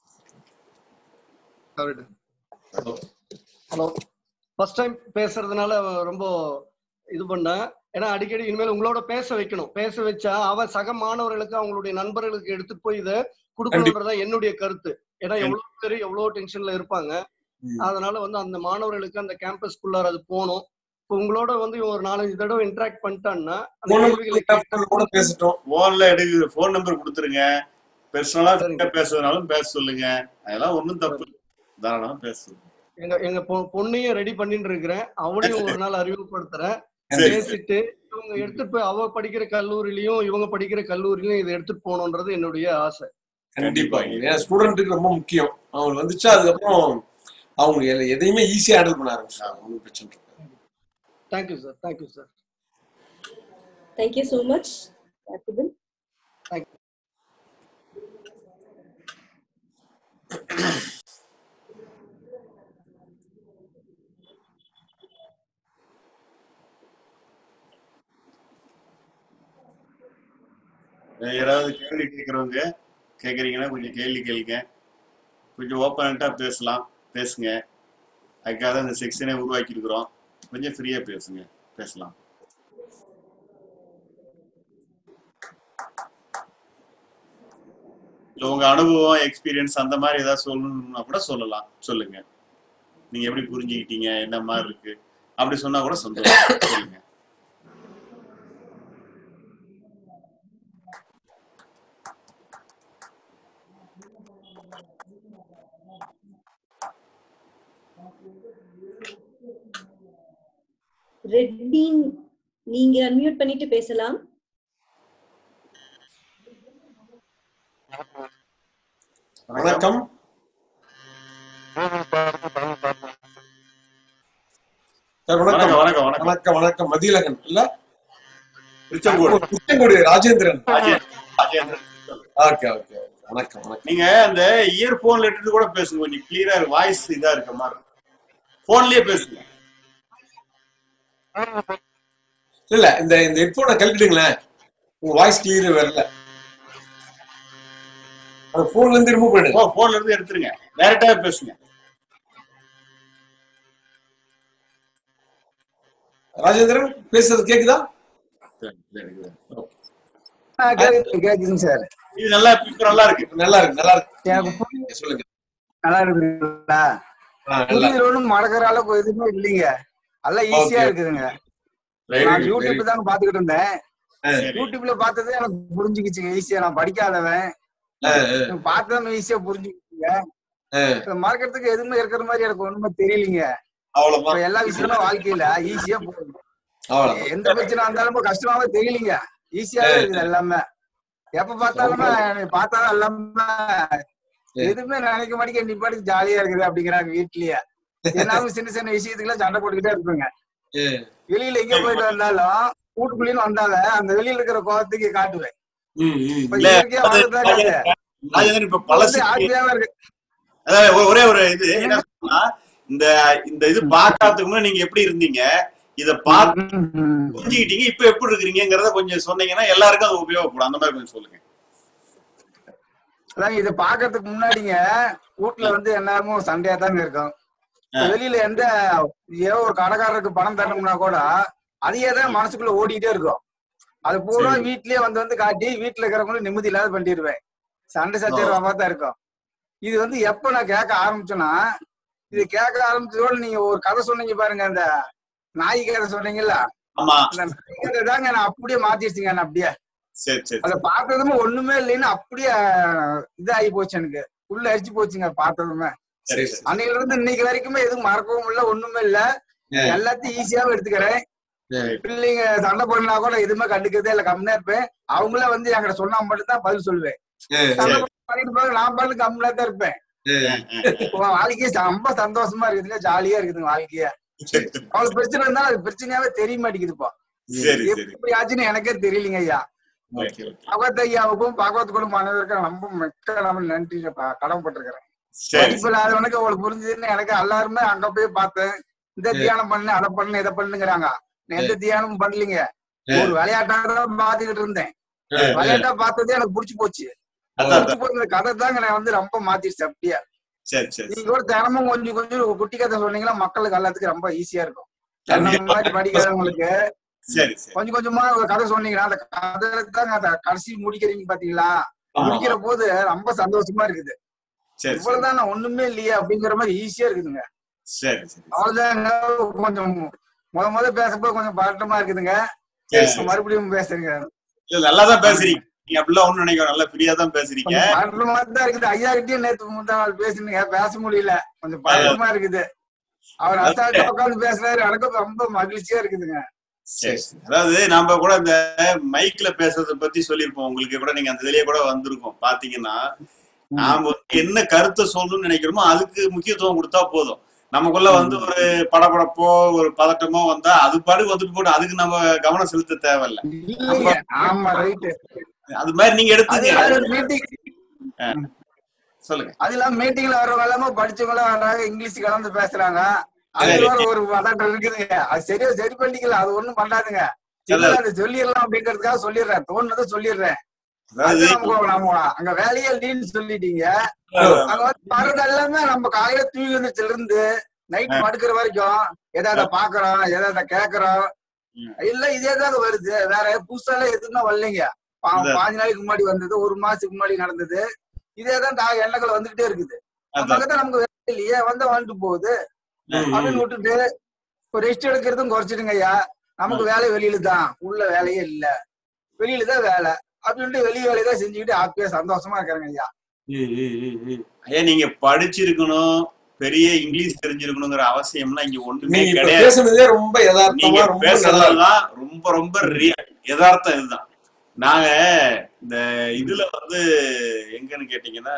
H: கரெக்ட்
F: ஹலோ ஃபர்ஸ்ட் டைம் பேசுறதுனால ரொம்ப இது பண்ணேன் ஏன்னா அடிக்கடி இனிமேல் உங்களோட பேச வைக்கணும் பேச வச்சா அவன் சக மாணவர்களுக்கு அவங்களுடைய நண்பர்களுக்கு எடுத்துட்டு போய் இதை கொடுக்கணுன்றதா என்னுடைய கருத்து ஏன்னா எவ்வளவு பேர் எவ்வளவு டென்ஷன்ல இருப்பாங்க
B: ம்.
F: அதனால வந்து அந்த மாணவர்களுக்கு அந்த கேம்பஸ்குள்ளார அது போகணும் இப்போ உங்களோட வந்து இவன் ஒரு நாலஞ்சு தடவை இன்டராக்ட் பண்ணிட்டான்னா அந்த
B: போன
F: கேள்விகளை
B: முறை கூட பேசிட்டோம்
G: போன்ல எடுக்க ஃபோன் நம்பர் கொடுத்துருங்க பெர்சனலா
F: சரிங்க.
G: பேசுறதுனாலும் பேச சொல்லுங்க அதெல்லாம் ஒண்ணும் தப்பு இல்ல. தாராளமா பேசுங்க
F: எங்க எங்க பொ- பொண்ணையும் ரெடி பண்ணிட்டு இருக்கிறேன் அவளையும் ஒரு நாள் அறிமுகப்படுத்துறேன்
G: சரி,
F: பேசிட்டு இவங்க எடுத்துட்டு போய் அவ படிக்கிற கல்லூரியிலயும் இவங்க படிக்கிற கல்லூரியிலயும் இதை எடுத்துட்டு போகணுன்றது என்னுடைய ஆசை
B: கண்டிப்பா ஏன்னா ஸ்டூடெண்ட்டுக்கு ரொம்ப முக்கியம் அவங்க வந்துச்சா அதுக்கப்புறம் அவங்க எத- எதையுமே ஈஸியா ஹேண்டில் பண்ண ஆரம்பிச்சாங்க ஒன்றும் பிரச்சனை இருக்காது
F: thank you sir thank you sir
E: Thank you so much, Parthiban.
G: வேற யாராவது கேள்வி கேட்கறவங்க கேட்குறீங்கன்னா கொஞ்சம் கேள்வி கேளுங்க கொஞ்சம் ஓப்பனண்டா பேசலாம் பேசுங்க அதுக்காக தான் இந்த செக்ஷனே உருவாக்கி இருக்கிறோம் கொஞ்சம் ஃப்ரீயா பேசுங்க பேசலாம் இல்ல உங்க அனுபவம் எக்ஸ்பீரியன்ஸ் அந்த மாதிரி ஏதாவது சொல்லணும்னா கூட சொல்லலாம் சொல்லுங்க நீங்க எப்படி புரிஞ்சுக்கிட்டீங்க என்ன மாதிரி இருக்கு அப்படி சொன்னா கூட சந்தோஷம் சொல்லுங்க
E: ரெட் பீன் நீங்க அன்மியூட் பண்ணிட்டு பேசலாம்
B: வணக்கம் சார் வணக்கம்
G: வணக்கம் வணக்கம் வணக்கம்
B: வணக்கம் வணக்கம் மதியழகன் இல்ல
G: திருச்செங்கோடு
B: திருச்செங்கோடு ராஜேந்திரன்
G: ராஜேந்திரன் ராஜேந்திரன்
B: ஓகே ஓகே வணக்கம் வணக்கம்
G: நீங்க அந்த இயர்போன்ல எடுத்து கூட பேசுங்க கொஞ்சம் கிளியரா வாய்ஸ் இதா இருக்க மாதிரி போன்லயே பேசுங்க
B: இல்ல இந்த இந்த ஹெட்போனை கழட்டிடுங்களேன் உங்க வாய்ஸ் கிளியர் வரல அந்த போன்ல இருந்து ரிமூவ் பண்ணிடுங்க
G: ஓ போன்ல இருந்து எடுத்துருங்க டைரக்டாவே பேசுங்க
B: ராஜேந்திரன் பேசுறது கேக்குதா
G: சரி, சரி, சரி.
I: கேக்குது கேக்குதுங்க சார்
G: இது நல்லா இப்ப நல்லா இருக்கு
B: நல்லா இருக்கு நல்லா இருக்கு
I: எனக்கு புரியுது.
B: சொல்லுங்க
I: நல்லா இருக்குங்களா
B: ஆ, நல்லா
I: புரியுற ஒண்ணும் மடக்கிற அளவுக்கு எதுவுமே இல்லைங்க எல்லாம் ஈஸியா
B: Okay.
I: இருக்குதுங்க
G: Very
I: நான்
G: good,
I: யூடியூப் தாங்க பாத்துக்கிட்டு இருந்தேன்
G: சரி.
I: யூடியூப்ல பார்த்தது எனக்கு புரிஞ்சுக்கிச்சுங்க ஈஸியா நான் படிக்காதவன்
B: ஆ, ஆ,
I: பார்த்ததும் ஈஸியா புரிஞ்சுக்கிச்சுங்க
B: ஆ.
I: இத மறக்கிறதுக்கு எதுவுமே இருக்கிற மாதிரி எனக்கு ஒண்ணுமே தெரியலீங்க இப்ப
B: அவ்வளவுதான்
I: எல்லா விஷயமும் வாழ்க்கையில ஈஸியா போகுது
B: அவ்வளவுதான்
I: எந்த பிரச்சனை இருந்தாலும் கஷ்டமாவே தெரியலீங்க ஈஸியாவே இருக்குது எல்லாமே எப்ப பார்த்தாலுமே எனக்கு பார்த்தாலும் எல்லாமே எதுவுமே நினைக்க மாட்டேங்க நீ பாட்டுக்கு ஜாலியா இருக்குது அப்படிங்கிறாங்க வீட்லயே என்னாலும் சின்ன சின்ன விஷயத்துக்குலாம் சண்டை போட்டுக்கிட்டே இருப்பேங்க
B: ஏ,
I: வெளியில எங்க போயிட்டு வந்தாலும் வீட்டுக்குள்ளேயும் வந்தால அந்த வெளியில இருக்கிற கோவத்துக்கு காட்டுவேன்
B: ம், ம்.
I: இப்ப
G: இல்ல,
I: இயற்கையா வாழ்றதுதான் கதை.
G: ராஜேந்திரன் இப்ப
I: வந்து
G: பழசு
I: ஹாப்பியாவே இருக்கு
G: அதாவது ஒ- ஒரே ஒரு இது என்ன சொன்னா இந்த இந்த இது பார்க்காததுக்கு முன்னாடி நீங்க எப்படி இருந்தீங்க இத பார்த்து
I: ம், ம்.
G: புரிஞ்சுக்கிட்டீங்க இப்ப எப்படி இருக்கிறீங்கிறத கொஞ்சம் சொன்னீங்கன்னா எல்லாருக்கும் அது உபயோகப்படும் அந்த மாதிரி கொஞ்சம் சொல்லுங்க
I: அதான் இத பாக்குறதுக்கு முன்னாடிங்க வீட்டுல வந்து எல்லாருமே சண்டையா தாங்க இருக்கும் இப்ப வெளியில எந்த ஏதோ ஒரு கடைக்காரருக்கு பணம் தரணும்னா கூட அதையே தான் மனசுக்குள்ள ஓடிட்டே இருக்கும் அது பூரா
G: சரி.
I: வீட்லயே வந்து வந்து காட்டி வீட்டுல இருக்கிறவங்களும் நிம்மதி இல்லாத பண்ணிடுவேன் சண்டை சச்சரவா தான் இருக்கும் இது வந்து எப்ப நான் கேட்க ஆரம்பிச்சேன்னா இது கேட்க ஆரம்பிச்சதோட நீங்க ஒரு கதை சொன்னீங்க பாருங்க அந்த நாய் கதை சொன்னீங்கல்ல
G: ஆமா
I: அந்த நாய் கதை தாங்க நான் அப்படியே மாத்திடுச்சுங்க நான் அப்படியே
G: சரி சரி
I: அத பார்த்ததுமே ஒண்ணுமே இல்லைன்னு அப்படியே இதாகி போச்சு எனக்கு உள்ள அடிச்சு போச்சுங்க பார்த்ததுமே
G: சரி சரி
I: அன்னையில இருந்து இன்னைக்கு வரைக்குமே எதுவும் மறக்கவும் இல்ல ஒண்ணுமே இல்ல எல்லாத்தையும் ஈஸியாவும் எடுத்துக்கிறேன் பிள்ளைங்க சண்டை பண்ணா கூட எதுவுமே கண்டுக்கிறதே இல்ல கம்மியா இருப்பேன் அவங்களே வந்து என்கிட்ட சொன்னா மட்டும் தான் பதில் சொல்லுவேன் சண்டை பண்ணிட்டு போக நான் பாட்டு கம்மியா தான் இருப்பேன் உன் வாழ்க்கையே ரொம்ப சந்தோஷமா இருக்குதுங்க ஜாலியா இருக்குதுங்க வாழ்க்கைய அவளுக்கு பிரச்சனை இருந்தாலும் அது பிரச்சனையாவே தெரிய மாட்டேங்குதுப்பா
G: சரி சரி
I: எப்படி ஆச்சுன்னு எனக்கே தெரியலங்க ஐயா
G: ஓகே ஓகே
I: பகவத் ஐயாவுக்கும் பகவத் குடும்ப அனைவருக்கும் ரொம்ப மிக்க நம்ம நன்றி கடமைப்பட்டிருக்கிறேன்
G: சரி
I: படிப்பு இல்லாதவனுக்கு அவளுக்கு புரிஞ்சதுன்னு எனக்கு எல்லாருமே அங்க போய் பார்த்தேன் இந்த தியானம் பண்ணு அதை பண்ணு இதை பண்ணுங்கிறாங்க நான் எந்த தியானமும் பண்ணலீங்க ஒரு விளையாட்டாக தான் பாத்துக்கிட்டு இருந்தேன் விளையாட்டா பார்த்ததே எனக்கு புடிச்சு போச்சு
G: அதான்
I: புடிச்சு போச்சு இந்த கதை தாங்க நான் வந்து ரொம்ப மாத்திருச்சு அப்படியே
G: சரி சரி
I: நீங்க கூட தினமும் கொஞ்சம் கொஞ்சம் ஒரு குட்டி கதை சொன்னீங்கன்னா மக்களுக்கு எல்லாத்துக்கும் ரொம்ப ஈஸியா இருக்கும்
G: கண்டிப்பா.
I: நம்ம மாதிரி படிக்காதவங்களுக்கு
G: சரி சரி
I: கொஞ்சம் கொஞ்சமா ஒரு கதை சொன்னீங்கன்னா அந்த கதை தாங்க அந்த கடைசி முடிக்கிறீங்க பாத்தீங்களா
G: ஆமா.
I: முடிக்கிற போது ரொம்ப சந்தோஷமா இருக்குது
G: சரி சரி
I: இவ்வளவுதான் நான் ஒண்ணுமே இல்லையே அப்படிங்கிற மாதிரி ஈஸியா இருக்குதுங்க
G: சரி சரி
I: அவ்வளவுதாங்க கொஞ்சம் முத முத பேசப்போ கொஞ்சம் பதட்டமா இருக்குதுங்க
G: சரி சரி
I: மறுபடியும் பேசுறீங்க
G: இல்ல நல்லா தான் பேசுறீங்க நீங்க அப்படிலாம் ஒண்ணும் நினைக்கிறோம் நல்லா ஃப்ரீயா தான் பேசுறீங்க
I: கொஞ்சம் பதட்டமா தான் இருக்குது ஐயா கிட்டயும் நேத்து முந்தா நாள் பேசுனீங்க பேச முடியல கொஞ்சம் பதட்டமா இருக்குது அவர் அசால்ட்டா உட்காந்து பேசுறாரு எனக்கு ரொம்ப மகிழ்ச்சியா இருக்குதுங்க
G: சரி சரி. அதாவது நாம கூட இந்த மைக்ல பேசுறத பத்தி சொல்லியிருப்போம் உங்களுக்கு கூட நீங்க அந்த இதுலயே கூட வந்திருக்கோம் பாத்தீங்கன்னா நாம வந்து என்ன கருத்தை சொல்லணும்னு நினைக்கிறோமோ அதுக்கு முக்கியத்துவம் கொடுத்தா போதும் நமக்குள்ள வந்து ஒரு படபடப்போ ஒரு பதட்டமோ வந்தா அது பாடு வந்துட்டு போட்டு அதுக்கு நம்ம கவனம் செலுத்த தேவையில்ல
I: இல்லைங்க ஆமா ரைட்டு
G: அது மாதிரி நீங்க
I: அது
G: எடுத்துங்க
I: மீட்டிங்
G: சொல்லுங்க
I: அது இல்லாம மீட்டிங்ல வர்றவங்க எல்லாமே படிச்சவங்க வர்றாங்க இங்கிலீஷ் கலந்து பேசுறாங்க அது
G: சரி.
I: வேற ஒரு பதட்டம் இருக்குதுங்க அது சரியா சரி பண்ணிக்கலாம் அது ஒண்ணும் பண்ணாதுங்க இல்ல அது சொல்லிடலாம் அப்படிங்கறதுக்காக சொல்லிடுறேன் தோணுனதை சொல்லிடுறேன் அது
G: அதாவது
I: நமக்கு நம்ம அங்க வேலையே இல்லைன்னு சொல்லிட்டீங்க அங்க வந்து வர்றது எல்லாமே நம்ம காலையில தூங்கி வந்துச்சுல இருந்து நைட் படுக்கிற வரைக்கும் எதாவது பாக்குறோம் எதாவது கேக்குறோம் இல்ல இதே தாங்க வருது வேற புதுசா எல்லாம் எதுவுமே வரலைங்க பா-
G: அதான்.
I: பாஞ்சு நாளைக்கு முன்னாடி வந்தது ஒரு மாசத்துக்கு முன்னாடி நடந்தது இதே தான் தா- எண்ணங்கள் வந்துகிட்டே இருக்குது
G: அதான்.
I: நமக்கு நமக்கு வேலை இல்லையே வந்தா வந்துட்டு போகுது அப்படின்னு விட்டுட்டு இப்போ ரெஸ்ட் எடுக்கிறதும் குறைச்சிடுங்க ஐயா நமக்கு வேலை வெளியில தான் உள்ள வேலையே இல்ல வெளியில தான் வேலை அப்படின்ட்டு வெளிய வேலையை தான் செஞ்சுக்கிட்டு ஹாப்பியா சந்தோஷமா இருக்கிறேங்க ஐயா
B: ம், ம், ம், ம்.
G: ஐயா நீங்க படிச்சிருக்கணும் பெரிய இங்கிலீஷ் தெரிஞ்சிருக்கணுங்கிற அவசியம்லாம் இங்க ஒண்ணுமே
B: நீங்க இப்ப
G: கிடையாது
B: பேசுனதே ரொம்ப யதார்த்தமா
G: நீங்க
B: ரொம்ப நல்லா இருக்கு.
G: பேசுறதெல்லாம் ரொம்ப ரொம்ப ரியல் யதார்த்தம் இதுதான் நாங்க இந்த இதுல வந்து எங்கன்னு கேட்டீங்கன்னா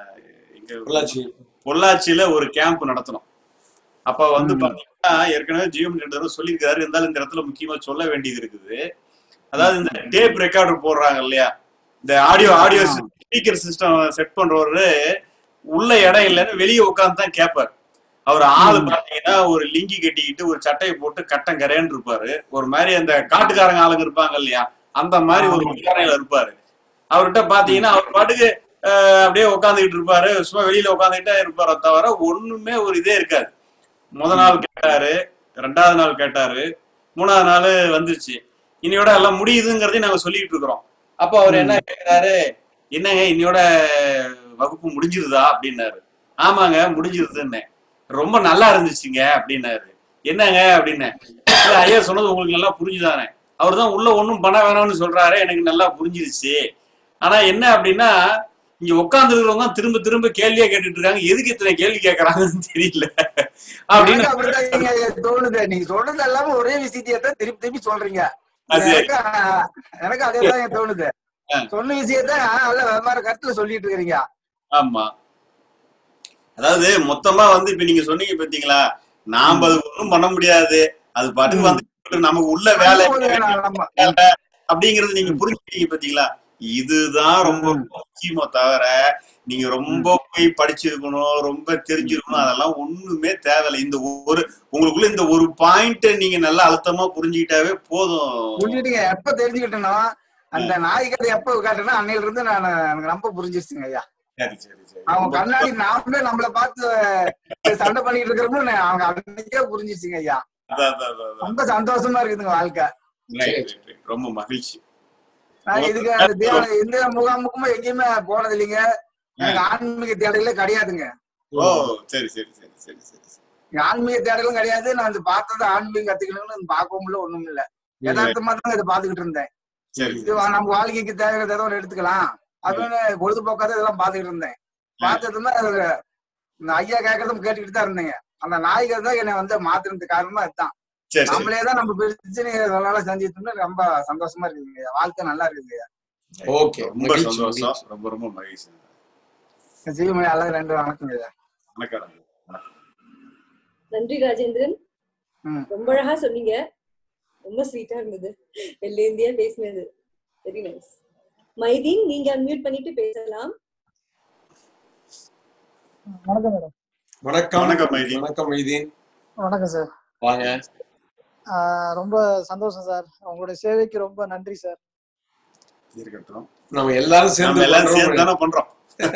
G: எங்க
B: பொள்ளாச்சி
G: பொள்ளாச்சியில ஒரு கேம்ப் நடத்தணும் அப்ப வந்து பாத்தீங்கன்னா ஏற்கனவே ஜிஎம் ரெண்டு தடவை சொல்லியிருக்காரு இருந்தாலும் இந்த இடத்துல முக்கியமா சொல்ல வேண்டியது இருக்குது அதாவது இந்த டேப் ரெக்கார்டர் போடுறாங்க இல்லையா இந்த audio audio speaker system set பண்றவரு உள்ள இடம் இல்லைன்னு வெளியே உட்கார்ந்து தான் கேட்பார் அவர் ஆளு பாத்தீங்கன்னா ஒரு லிங்கி கட்டிக்கிட்டு ஒரு சட்டையை போட்டு கட்டங்கரேன்னு இருப்பாரு ஒரு மாதிரி அந்த காட்டுக்காரங்க ஆளுங்க இருப்பாங்க இல்லையா அந்த மாதிரி ஒரு உட்காரையில இருப்பாரு அவர்கிட்ட பாத்தீங்கன்னா அவர் பாட்டுக்கு அஹ், அப்படியே உட்காந்துக்கிட்டு இருப்பாரு சும்மா வெளியில உட்காந்துக்கிட்டே இருப்பாரே தவிர ஒண்ணுமே ஒரு இதே இருக்காது முத நாள் கேட்டாரு ரெண்டாவது நாள் கேட்டாரு மூணாவது நாள் வந்துருச்சு இன்னையோட எல்லாம் முடியுதுங்கிறதையும் நாங்க சொல்லிட்டு இருக்கிறோம் அப்போ அவர் என்ன கேட்கிறாரு என்னங்க இன்னையோட வகுப்பு முடிஞ்சிருதா அப்படின்னாரு ஆமாங்க முடிஞ்சிருதுன்னு ரொம்ப நல்லா இருந்துச்சுங்க அப்படின்னாரு என்னங்க அப்படின்னு இல்ல ஐயா சொன்னது உங்களுக்கு நல்லா புரிஞ்சுதானே அவர் தான் உள்ள ஒன்றும் பண்ண வேணாம்னு சொல்றாரு எனக்கு நல்லா புரிஞ்சிருச்சு ஆனா என்ன அப்படின்னா இங்க உட்கார்ந்து இருக்கிறவங்க திரும்ப திரும்ப கேள்வியா கேட்டுட்டு இருக்காங்க எதுக்கு இத்தனை கேள்வி கேட்கறாங்கன்னு தெரியல அப்படின்னு
I: எனக்கு அப்படிதான் இங்க தோணுது நீங்க சொல்றது எல்லாமே ஒரே விஷயத்தையே தான் திருப்பி திருப்பி சொல்றீங்க
G: அது
I: எனக்கு எனக்கு அதே தான் தோணுது சொன்ன விஷயத்த நல்ல வெவ்வேறு கருத்துல சொல்லிட்டு இருக்கிறீங்க
G: ஆமா அதாவது மொத்தமா வந்து இப்ப நீங்க சொன்னீங்க பாத்தீங்களா நாம அது ஒண்ணும் பண்ண முடியாது அது பாட்டுக்கு வந்து நமக்கு உள்ள வேலை
I: நம்ம
G: வேலை அப்படிங்கறது நீங்க புரிஞ்சுக்கிட்டீங்க பாத்தீங்களா இதுதான் ரொம்ப ரொம்ப முக்கியமோ தவிர நீங்க ரொம்ப போய் படிச்சிருக்கணும் ரொம்ப தெரிஞ்சிருக்கணும் அதெல்லாம் ஒண்ணுமே தேவையில்லை இந்த ஒரு உங்களுக்குள்ள இந்த ஒரு பாயிண்ட் நீங்க நல்லா அழுத்தமா புரிஞ்சுக்கிட்டாவே போதும்
I: புரிஞ்சுட்டீங்க எப்ப தெரிஞ்சுக்கிட்டேனோ அந்த நாய்க்கதை எப்ப காட்டுனா அன்னையில இருந்து நான் எனக்கு ரொம்ப புரிஞ்சிருச்சுங்க ஐயா
G: சரி சரி சரி
I: அவங்க கண்ணாடி நாமளே நம்மள பார்த்து சண்டை பண்ணிட்டு இருக்கிறப்ப நான் அவங்க அன்னைக்கே புரிஞ்சிருச்சுங்க ஐயா
G: அதான், அதான், அதான், அதான்.
I: ரொம்ப சந்தோஷமா இருக்குதுங்க வாழ்க்கை
G: Right, right, right. ரொம்ப மகிழ்ச்சி
I: நான் இதுக்கு அந்த தியான எந்த முகாமுக்குமே எங்கேயுமே போனது இல்லைங்க எனக்கு ஆன்மீக தேடலே கிடையாதுங்க
G: ஓ சரி சரி சரி சரி சரி சரி
I: இங்க ஆன்மீக தேடலும் கிடையாது நான் இது பார்த்தது ஆன்மீகம் கத்துக்கணும்னு பார்க்கவும் இல்லை ஒண்ணும் இல்ல யதார்த்தமா தான் இதை பார்த்துக்கிட்டு இருந்தேன்
G: சரி
I: இது வா- நம்ம வாழ்க்கைக்கு தேவையான ஏதோ ஒன்று எடுத்துக்கலாம் அப்படின்னு பொழுதுபோக்காத இதெல்லாம் பார்த்துக்கிட்டு இருந்தேன் பார்த்ததுமே அது இந்த ஐயா கேட்கறதும் கேட்டுக்கிட்டு தான் இருந்தேங்க அந்த நாய்கள் தான் என்னை வந்து மாத்துறதுக்கு காரணமா அதுதான்
G: சரி சரி
I: நம்மளே தான் நம்ம பிரச்சனையை நல்லா செஞ்சுட்டு ரொம்ப சந்தோஷமா இருக்குதுங்க வாழ்க்கை நல்லா இருக்குதுங்க
B: ஓகே
G: ரொம்ப
B: மகிழ்ச்சி,
G: சந்தோஷம்
B: மகிழ்ச்சி.
G: ரொம்ப ரொம்ப மகிழ்ச்சி
I: ஜீவமணி அல்ல ரெண்டு வணக்கங்க ஐயா
G: வணக்கம்
E: நன்றி ராஜேந்திரன்
I: ம்.
E: ரொம்ப அழகா சொன்னீங்க ரொம்ப ஸ்வீட்டா இருந்தது வெள்ள இந்தியா பேசினது வெரி நைஸ் மைதீன் நீங்க அன்மியூட் பண்ணிட்டு பேசலாம்
J: வணக்கம் மேடம்
B: வணக்கம்
G: வணக்கம் மைதீன்.
B: வணக்கம் மைதீன்
J: வணக்கம் சார்
B: வாங்க
J: ஆஹ் ரொம்ப சந்தோஷம் சார் உங்களுடைய சேவைக்கு ரொம்ப நன்றி சார்
G: இருக்கட்டும்
B: நம்ம எல்லாரும் சேர்ந்து
G: நம்ம எல்லாரும்
B: பண்றோம்.
G: சேர்ந்து தானே பண்றோம்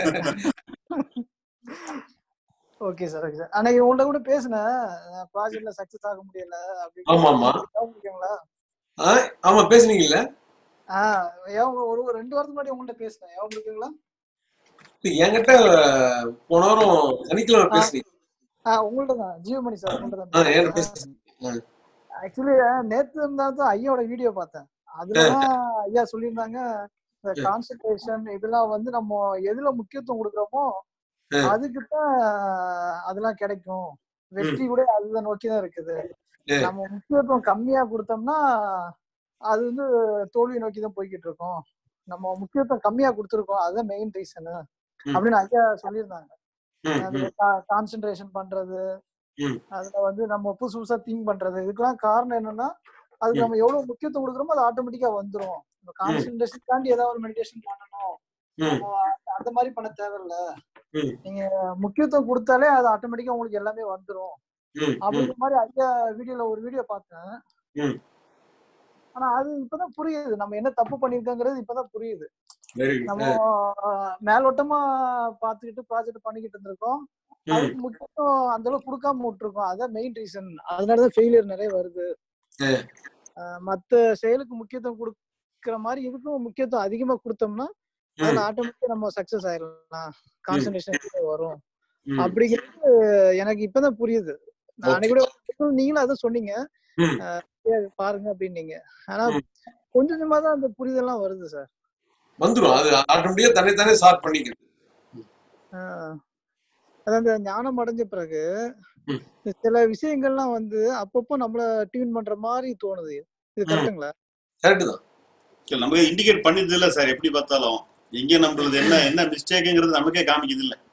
J: ஓகே சார் ஓகே சார் அன்னைக்கு உங்கள்ட்ட கூட பேசினேன் ப்ராஜெக்ட்ல சக்சஸ் ஆக முடியல
B: ஆமா, ஆமா.
J: ஞாபகம் இருக்குங்களா
B: ஆ, ஆமா பேசுனீங்கல்ல
J: ஆஹ் ஞாபகம் ஒரு ஒரு ரெண்டு வாரத்துக்கு முன்னாடி உங்கள்ட்ட பேசினேன் ஞாபகம் இருக்குங்களா
B: என்கிட்ட போன வாரம் சனிக்கிழமை பேசுனீங்க
J: ஆஹ் உங்கள்ட்ட தான் ஜீவமணி சார் உங்கள்ட்ட
B: ஆ, என்கிட்ட
J: தான்
B: பேசுனீங்க
J: ஆக்சுவலி நேத்து இருந்தா தான் ஐயாவோட வீடியோ பார்த்தேன் அதுலதான் ஐயா சொல்லியிருந்தாங்க இந்த கான்சென்ட்ரேஷன் இதெல்லாம் வந்து நம்ம எதுல முக்கியத்துவம் கொடுக்குறோமோ
B: ம்.
J: அதுக்கு தான் அதெல்லாம் கிடைக்கும் வெற்றி கூட அதுதான் நோக்கி தான் இருக்குது
B: ம்.
J: நம்ம முக்கியத்துவம் கம்மியா கொடுத்தோம்னா அது வந்து தோல்வி நோக்கி தான் போய்கிட்டு இருக்கோம் நம்ம முக்கியத்துவம் கம்மியா கொடுத்துருக்கோம் அதுதான் மெயின் ரீசனு
B: ம்.
J: அப்படின்னு ஐயா சொல்லியிருந்தாங்க
B: ம்,
J: அதுல
B: ம்,
J: கான்சென்ட்ரேஷன் பண்றது
B: ம்.
J: அதுல வந்து நம்ம புதுசு புதுசா திங்க் பண்றது இதுக்கெல்லாம் காரணம் என்னன்னா அதுக்கு நம்ம எவ்வளவு முக்கியத்துவம் கொடுக்குறோமோ அது ஆட்டோமேட்டிக்கா வந்துரும் நம்ம கான்சென்ட்ரேஷன் தாண்டி ஏதாவது ஒரு மெடிடேஷன் பண்ணணும்
B: ம்.
J: நம்ம அந்த மாதிரி பண்ண தேவையில்ல
B: ம்.
J: நீங்க முக்கியத்துவம் கொடுத்தாலே அது ஆட்டோமேட்டிக்கா உங்களுக்கு எல்லாமே வந்துரும்
B: ம், ம்,
J: அப்படிங்கிற மாதிரி ஐயா வீடியோல ஒரு வீடியோ பார்த்தேன்
B: ம்.
J: ஆனா அது இப்பதான் புரியுது நம்ம என்ன தப்பு பண்ணிருக்கோங்கிறது இப்பதான் புரியுது
B: வெரி
J: நம்ம
B: குட்
J: ஆஹ், மேலோட்டமா பாத்துக்கிட்டு ப்ராஜெக்ட் பண்ணிக்கிட்டு இருந்திருக்கோம் அதுக்கு முக்கியத்துவம் அந்த அளவுக்கு கொடுக்காம விட்டுருக்கோம் அதான் மெயின் ரீசன் அதனாலதான் ஃபெயிலியர் நிறைய வருது
B: ம்.
J: ஆஹ், மத்த செயலுக்கு முக்கியத்துவம் கொடுக்கிற மாதிரி இதுக்கும் முக்கியத்துவம் அதிகமா கொடுத்தோம்னா அதுல ஆட்டோமேட்டிக்கா நம்ம சக்சஸ் ஆயிடலாம் கான்சன்ட்ரேஷன் வரும் அப்படிங்கிறது எனக்கு இப்பதான் புரியுது நான் அன்னைக்கு கூட நீங்களும் அதான் சொன்னீங்க
B: ம்.
J: ஆஹ், ஏய், பாருங்க அப்படின்னீங்க ஆனா
B: ம்.
J: கொஞ்சம் கொஞ்சமா தான் அந்த புரிதெல்லாம் வருது சார்
B: வந்துரும் அது ஆட்டோமேட்டிக்கா தன்னை தானே சார்ட் பண்ணிக்கிறது
J: ஆஹ் அதான் இந்த ஞானம் அடைஞ்ச பிறகு
B: ம்.
J: சில விஷயங்கள்லாம் வந்து அப்பப்போ நம்மள டியூன் பண்ற மாதிரி தோணுது இது கரெக்ட்டுங்களா
B: கரெக்ட் தான்
G: சரி, நமக்கு இண்டிகேட் பண்ணிது இல்ல சார் எப்படி பார்த்தாலும் எங்க நம்மளது என்ன என்ன மிஸ்டேக்குங்கிறது நமக்கே காமிக்குது இல்ல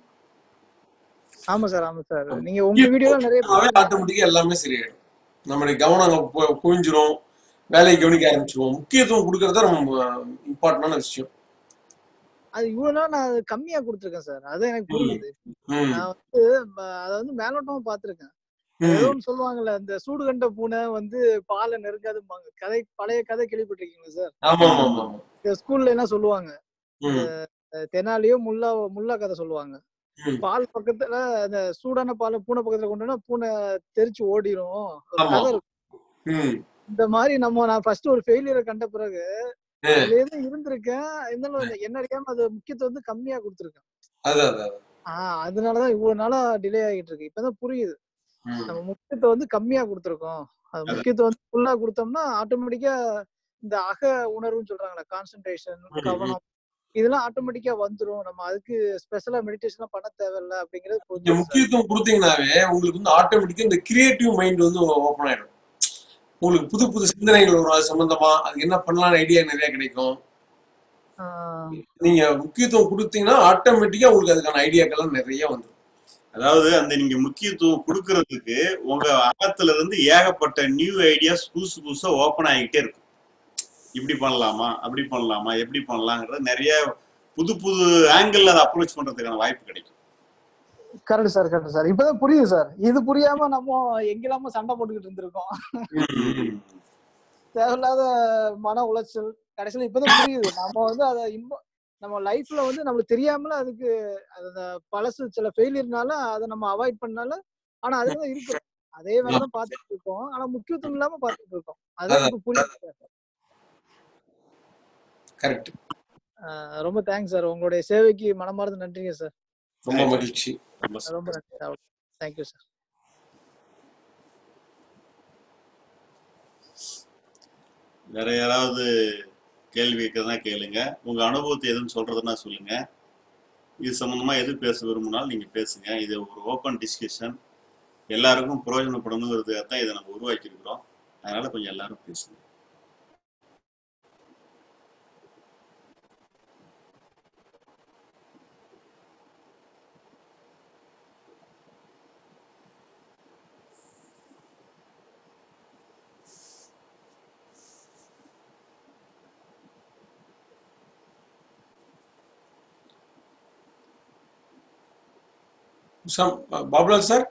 J: ஆமா சார் ஆமா சார் நீங்க உங்க வீடியோல நிறைய
B: ஆட்டோமேட்டிக்கா எல்லாமே சரியாயிடும் நம்மளுடைய கவனம் அங்க போ- குவிஞ்சிரும் வேலையை கவனிக்க ஆரம்பிச்சிருவோம் முக்கியத்துவம் கொடுக்கறது தான் ரொம்ப இம்பார்ட்டன்டான விஷயம்
J: அது இவ்வளவு நாள் நான் அது கம்மியா கொடுத்துருக்கேன் சார் அது எனக்கு புரியுது
B: ம்.
J: நான் வந்து ம- அதை வந்து மேலோட்டமா பாத்திருக்கேன்
B: ம்.
J: ஏதோ ஒன்று சொல்லுவாங்கல்ல இந்த சூடு கண்ட பூனை வந்து பாலை நெருங்காதும்பாங்க கதை பழைய கதை கேள்விப்பட்டிருக்கீங்களா சார்
B: ஆமா ஆமா ஆமா ஆமா
J: இந்த ஸ்கூல்ல என்ன சொல்லுவாங்க
B: ம்.
J: அஹ் தெனாலியோ முல்லா முல்லா கதை சொல்லுவாங்க
B: ம்.
J: பால் பக்கத்துல அந்த சூடான பாலை பூனை பக்கத்துல கொண்டு வந்தா பூனை தெரிச்சு ஓடிரும் ஒரு
B: ஆமா.
J: கதை இருக்கும்
B: ம்.
J: இந்த மாதிரி நம்ம நான் ஃபர்ஸ்ட் ஒரு ஃபெயிலியரை கண்ட பிறகு
B: ஆ.
J: அதுல இருந்து இருந்திருக்கேன் இருந்தாலும் என்ன அறியாம அது முக்கியத்துவம் வந்து கம்மியா கொடுத்துருக்கேன்
B: அதான் அதான்
J: ஆஹ் அதனாலதான் இவ்வளவு நாளா டிலே ஆகிட்டு இருக்கு இப்பதான் புரியுது
B: ம்.
J: நம்ம முக்கியத்துவம் வந்து கம்மியா கொடுத்துருக்கோம் அது முக்கியத்துவம் வந்து ஃபுல்லா கொடுத்தோம்னா ஆட்டோமேட்டிக்கா இந்த அக உணர்வுன்னு சொல்றாங்களே கான்சென்ட்ரேஷன்
B: ம்,
J: கவனம் இதெல்லாம் ஆட்டோமேட்டிக்கா வந்துரும் நம்ம அதுக்கு ஸ்பெஷலா மெடிடேஷன் பண்ண தேவையில்ல அப்படிங்கறது
B: நீங்க
J: புரிஞ்சுது சார்
B: முக்கியத்துவம் கொடுத்தீங்கன்னாவே உங்களுக்கு வந்து ஆட்டோமேட்டிக்கா இந்த கிரியேட்டிவ் மைண்ட் வந்து ஓப்பன் ஆயிடும் உங்களுக்கு புது புது சிந்தனைகள் வரும் அது சம்பந்தமா அதுக்கு என்ன பண்ணலாம்னு ஐடியா நிறைய கிடைக்கும்
J: ஆஹ்
B: நீங்க முக்கியத்துவம் கொடுத்தீங்கன்னா ஆட்டோமேட்டிக்கா உங்களுக்கு அதுக்கான ஐடியாக்கெல்லாம் நிறைய வந்துடும்
G: அதாவது அந்த நீங்க முக்கியத்துவம் கொடுக்கறதுக்கு உங்க அகத்துல இருந்து ஏகப்பட்ட நியூ ஐடியாஸ் புதுசு புதுசா ஓபன் ஆகிக்கிட்டே இருக்கும் இப்படி பண்ணலாமா அப்படி பண்ணலாமா எப்படி பண்ணலாங்கிறது நிறைய புது புது ஆங்கிள் அதை அப்ரோச் பண்றதுக்கான வாய்ப்பு கிடைக்கும்
J: கரெக்ட் சார் கரெக்ட் சார் இப்பதான் புரியுது சார் இது புரியாம நம்ம எங்கெல்லாம சண்டை போட்டுக்கிட்டு இருந்திருக்கோம் தேவையில்லாத மன உளைச்சல் கடைசியில இப்பதான் புரியுது நம்ம வந்து அதை இன்ப நம்ம லைஃப்ல வந்து நம்மளுக்கு தெரியாமல அதுக்கு அது அந்த பழசு சில ஃபெயிலியர்னால அதை நம்ம அவாய்ட் பண்ணால ஆனா அதுதான் இருக்கு அதே வேலைதான் பார்த்துட்டு இருக்கோம் ஆனா முக்கியத்துவம் இல்லாம பார்த்துட்டு இருக்கோம் அதான் இப்ப புரியுது சார்
B: கரெக்ட்
J: ஆஹ் ரொம்ப தேங்க்ஸ் சார் உங்களுடைய சேவைக்கு மனமார்ந்த நன்றிங்க சார்
B: ரொம்ப மகிழ்ச்சி
J: ரொம்ப நன்றி தேங்க்யூ சார்
G: வேற யாராவது கேள்வி கேட்கறதுனா கேளுங்க உங்க அனுபவத்தை எதுவும் சொல்றதுன்னா சொல்லுங்க இது சம்பந்தமா எது பேச விரும்பினாலும் நீங்க பேசுங்க இது ஒரு ஓப்பன் டிஸ்கஷன் எல்லாருக்கும் பிரயோஜனப்படணுங்கிறதுக்காக தான் இதை நம்ம உருவாக்கி இருக்கிறோம் அதனால கொஞ்சம் எல்லாரும் பேசுங்க
B: சம் பாபுலால் சார்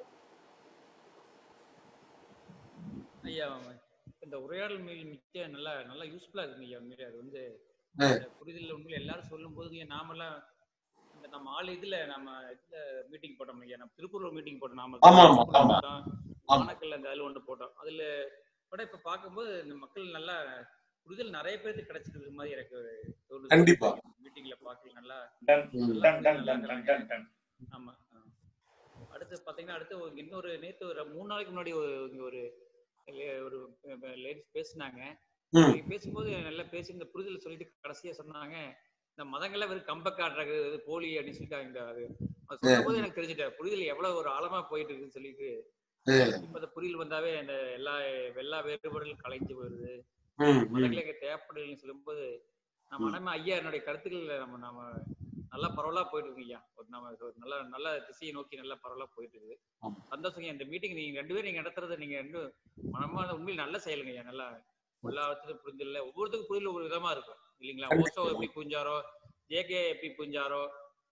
C: ஐயா இந்த உரையாடல் மீறி மிக்க நல்லா நல்லா யூஸ்ஃபுல்லா இருக்குங்க ஐயா உண்மையிலே அது வந்து
B: ஆ.
C: இந்த புரிதல் உண்மையில எல்லாரும் சொல்லும் போது நாமெல்லாம் இந்த நம்ம ஆள் இதுல நம்ம இதுல மீட்டிங் போட்டோம் ஐயா நம்ம திருப்பூர்ல மீட்டிங் போட்டோம் நாம
B: ஆமா, ஆமா, ஆமா.
C: போட்டோம்.
B: ஆமா.
C: நாமக்கல்ல அந்த அதுல ஒன்று போட்டோம் அதுல கூட இப்ப பார்க்கும்போது இந்த மக்கள் நல்லா புரிதல் நிறைய பேருக்கு கிடைச்சிருக்கு மாதிரி எனக்கு தோணுது
B: கண்டிப்பா.
C: மீட்டிங்ல பார்க்க நல்லா
A: டன்,
C: நல்லா
A: டன், டன்,
C: புரிதல்
A: டன்,
C: நல்லா
A: டன், டன், டன்.
C: ஆமா ஆ. அடுத்து பாத்தீங்கன்னா அடுத்து ஒரு- இன்னொரு நேத்து ஒரு மூணு நாளைக்கு முன்னாடி ஒரு இங்க ஒரு லே- ஒரு லேடிஸ் பேசுனாங்க
B: ம்.
C: அவங்க பேசும்போது நல்லா பேசி இந்த புரிதல் சொல்லிட்டு கடைசியா சொன்னாங்க இந்த மதங்கள்லாம் வெறும் கம்ப காட்டுறது இது போலி அப்படின்னு சொல்லிட்டாங்க இந்த அது அது சொல்லும்போது எனக்கு தெரிஞ்சுட்டேன் புரிதல் எவ்வளவு ஒரு ஆழமா போயிட்டு இருக்குன்னு சொல்லிட்டு இப்ப இந்த புரிதல் வந்தாவே அந்த எல்லா எல்லா வேறுபாடுகளும் கலைஞ்சு போயிருது
B: ம், ம்.
C: மதங்களை இங்க தேவைப்படுதுன்னு சொல்லும்போது நம்ம அனைமா ஐயா என்னுடைய கருத்துக்கள் நம்ம நம்ம நல்லா பரவலா போயிட்டு இருக்கு ஐயா ஒரு நம்ம ஒரு நல்ல நல்ல திசையை நோக்கி நல்லா பரவலா போயிட்டு இருக்குது சந்தோஷம் இந்த மீட்டிங் நீங்க ரெண்டு பேரும் நீங்க நடத்துறது நீங்க ரெண்டு மனமான உண்மையில் நல்ல செயலுங்க ஐயா நல்லா எல்லாத்துக்கும் புரிஞ்சல ஒவ்வொருத்தருக்கும் புரிதல் ஒரு விதமா இருக்கும் இல்லைங்களா
B: கண்டிப்பா.
C: ஓசோ எப்படி புரிஞ்சாரோ ஜேகே எப்படி புரிஞ்சாரோ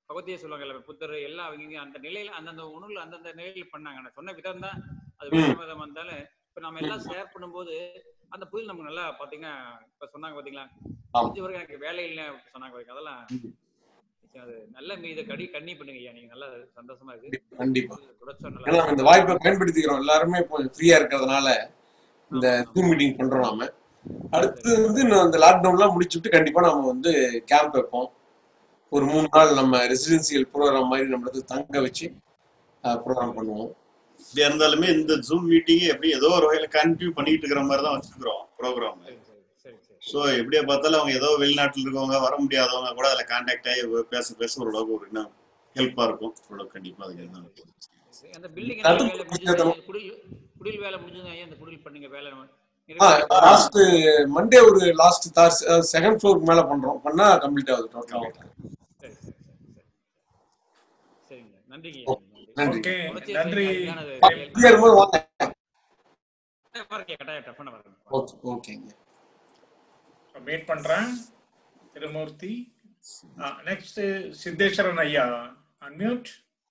C: பகவத்தியே சொல்லுவாங்கல்ல புத்தர் எல்லாம் அவங்க இங்க அந்த நிலையில அந்தந்த உணவுல அந்தந்த நிலையில பண்ணாங்க நான் சொன்ன விதம் தான் அது
B: ம்.
C: வேற விதம் வந்தாலும் இப்ப நம்ம எல்லாம் ஷேர் பண்ணும்போது அந்த புரிதல் நமக்கு நல்லா பாத்தீங்கன்னா இப்ப சொன்னாங்க பாத்தீங்களா
B: ஆமா.
C: முடிஞ்ச வரைக்கும் எனக்கு வேலை இல்லை அப்படி சொன்னாங்க பாருங்க. அதெல்லாம் அது நல்ல மீத கடி கண்ணி பண்ணுங்க ஐயா நீங்க நல்லா சந்தோஷமா இருக்கு
B: கண்டிப்பா
C: தொடர்ச்சியா
B: ஏன்னா
C: நல்லா
B: நம்ம இந்த வாய்ப்பை பயன்படுத்திக்கிறோம் எல்லாருமே இப்போ ஃப்ரீயா இருக்கிறதுனால இந்த ஜூம் மீட்டிங் பண்றோம் நாம அடுத்து வந்து நான் இந்த லாக்டவுன்லாம் முடிச்சுட்டு கண்டிப்பா நம்ம வந்து கேம்ப் வைப்போம் ஒரு மூணு நாள் நம்ம ரெசிடென்சியல் ப்ரோக்ராம் மாதிரி நம்ம இடத்துல தங்க வச்சு ப்ரோக்ராம் பண்ணுவோம்
G: இப்படியா இருந்தாலுமே இந்த ஜூம் மீட்டிங் எப்படி ஏதோ ஒரு வகையில கண்டினியூ பண்ணிட்டு இருக்கிற மாதிரி தான் வச்சிருக்கிறோம் ப்ரோக்ராம்
C: சரி சரி சரி
G: ஸோ எப்படியா பார்த்தாலும் அவங்க ஏதோ வெளிநாட்டுல இருக்கவங்க வர முடியாதவங்க கூட அதில் கான்டாக்ட் ஆகி பேச பேச ஓரளவுக்கு ஒரு இன்னும் ஹெல்ப்பா இருக்கும் ஓரளவுக்கு கண்டிப்பா அதுக்கு எதுவும்
C: சரி. அந்த பில்டிங்
B: நடு-
C: வேலை முடிஞ்சது ஐயா, குடில் குடில் வேலை முடிஞ்சது ஐயா அந்த குடில் பண்ணுங்க வேலை
B: ஆ லாஸ்ட் மண்டே ஒரு லாஸ்ட் தார் செகண்ட் ஃப்ளோருக்கு மேல பண்றோம் பண்ணா கம்ப்ளீட் ஆகுது டோட்டலா
C: சரி சரி சரி சரி சரிங்க நன்றிங்க
B: ஓ, நன்றி
A: ஓகே
C: தொடர்ச்சியா
A: நன்றி
C: செய்யுங்க. அருமையானது.
B: ஃப்ரீயா இருக்கும்போது வாங்க
C: வரேன் கட்டாயம் டஃப் பண்ண வரேன்
B: ஓகே ஓகேங்க
A: மீட் பண்றேன் திருமூர்த்தி நெக்ஸ்ட் சித்தேஸ்வரன் ஐயா அன்மியூட்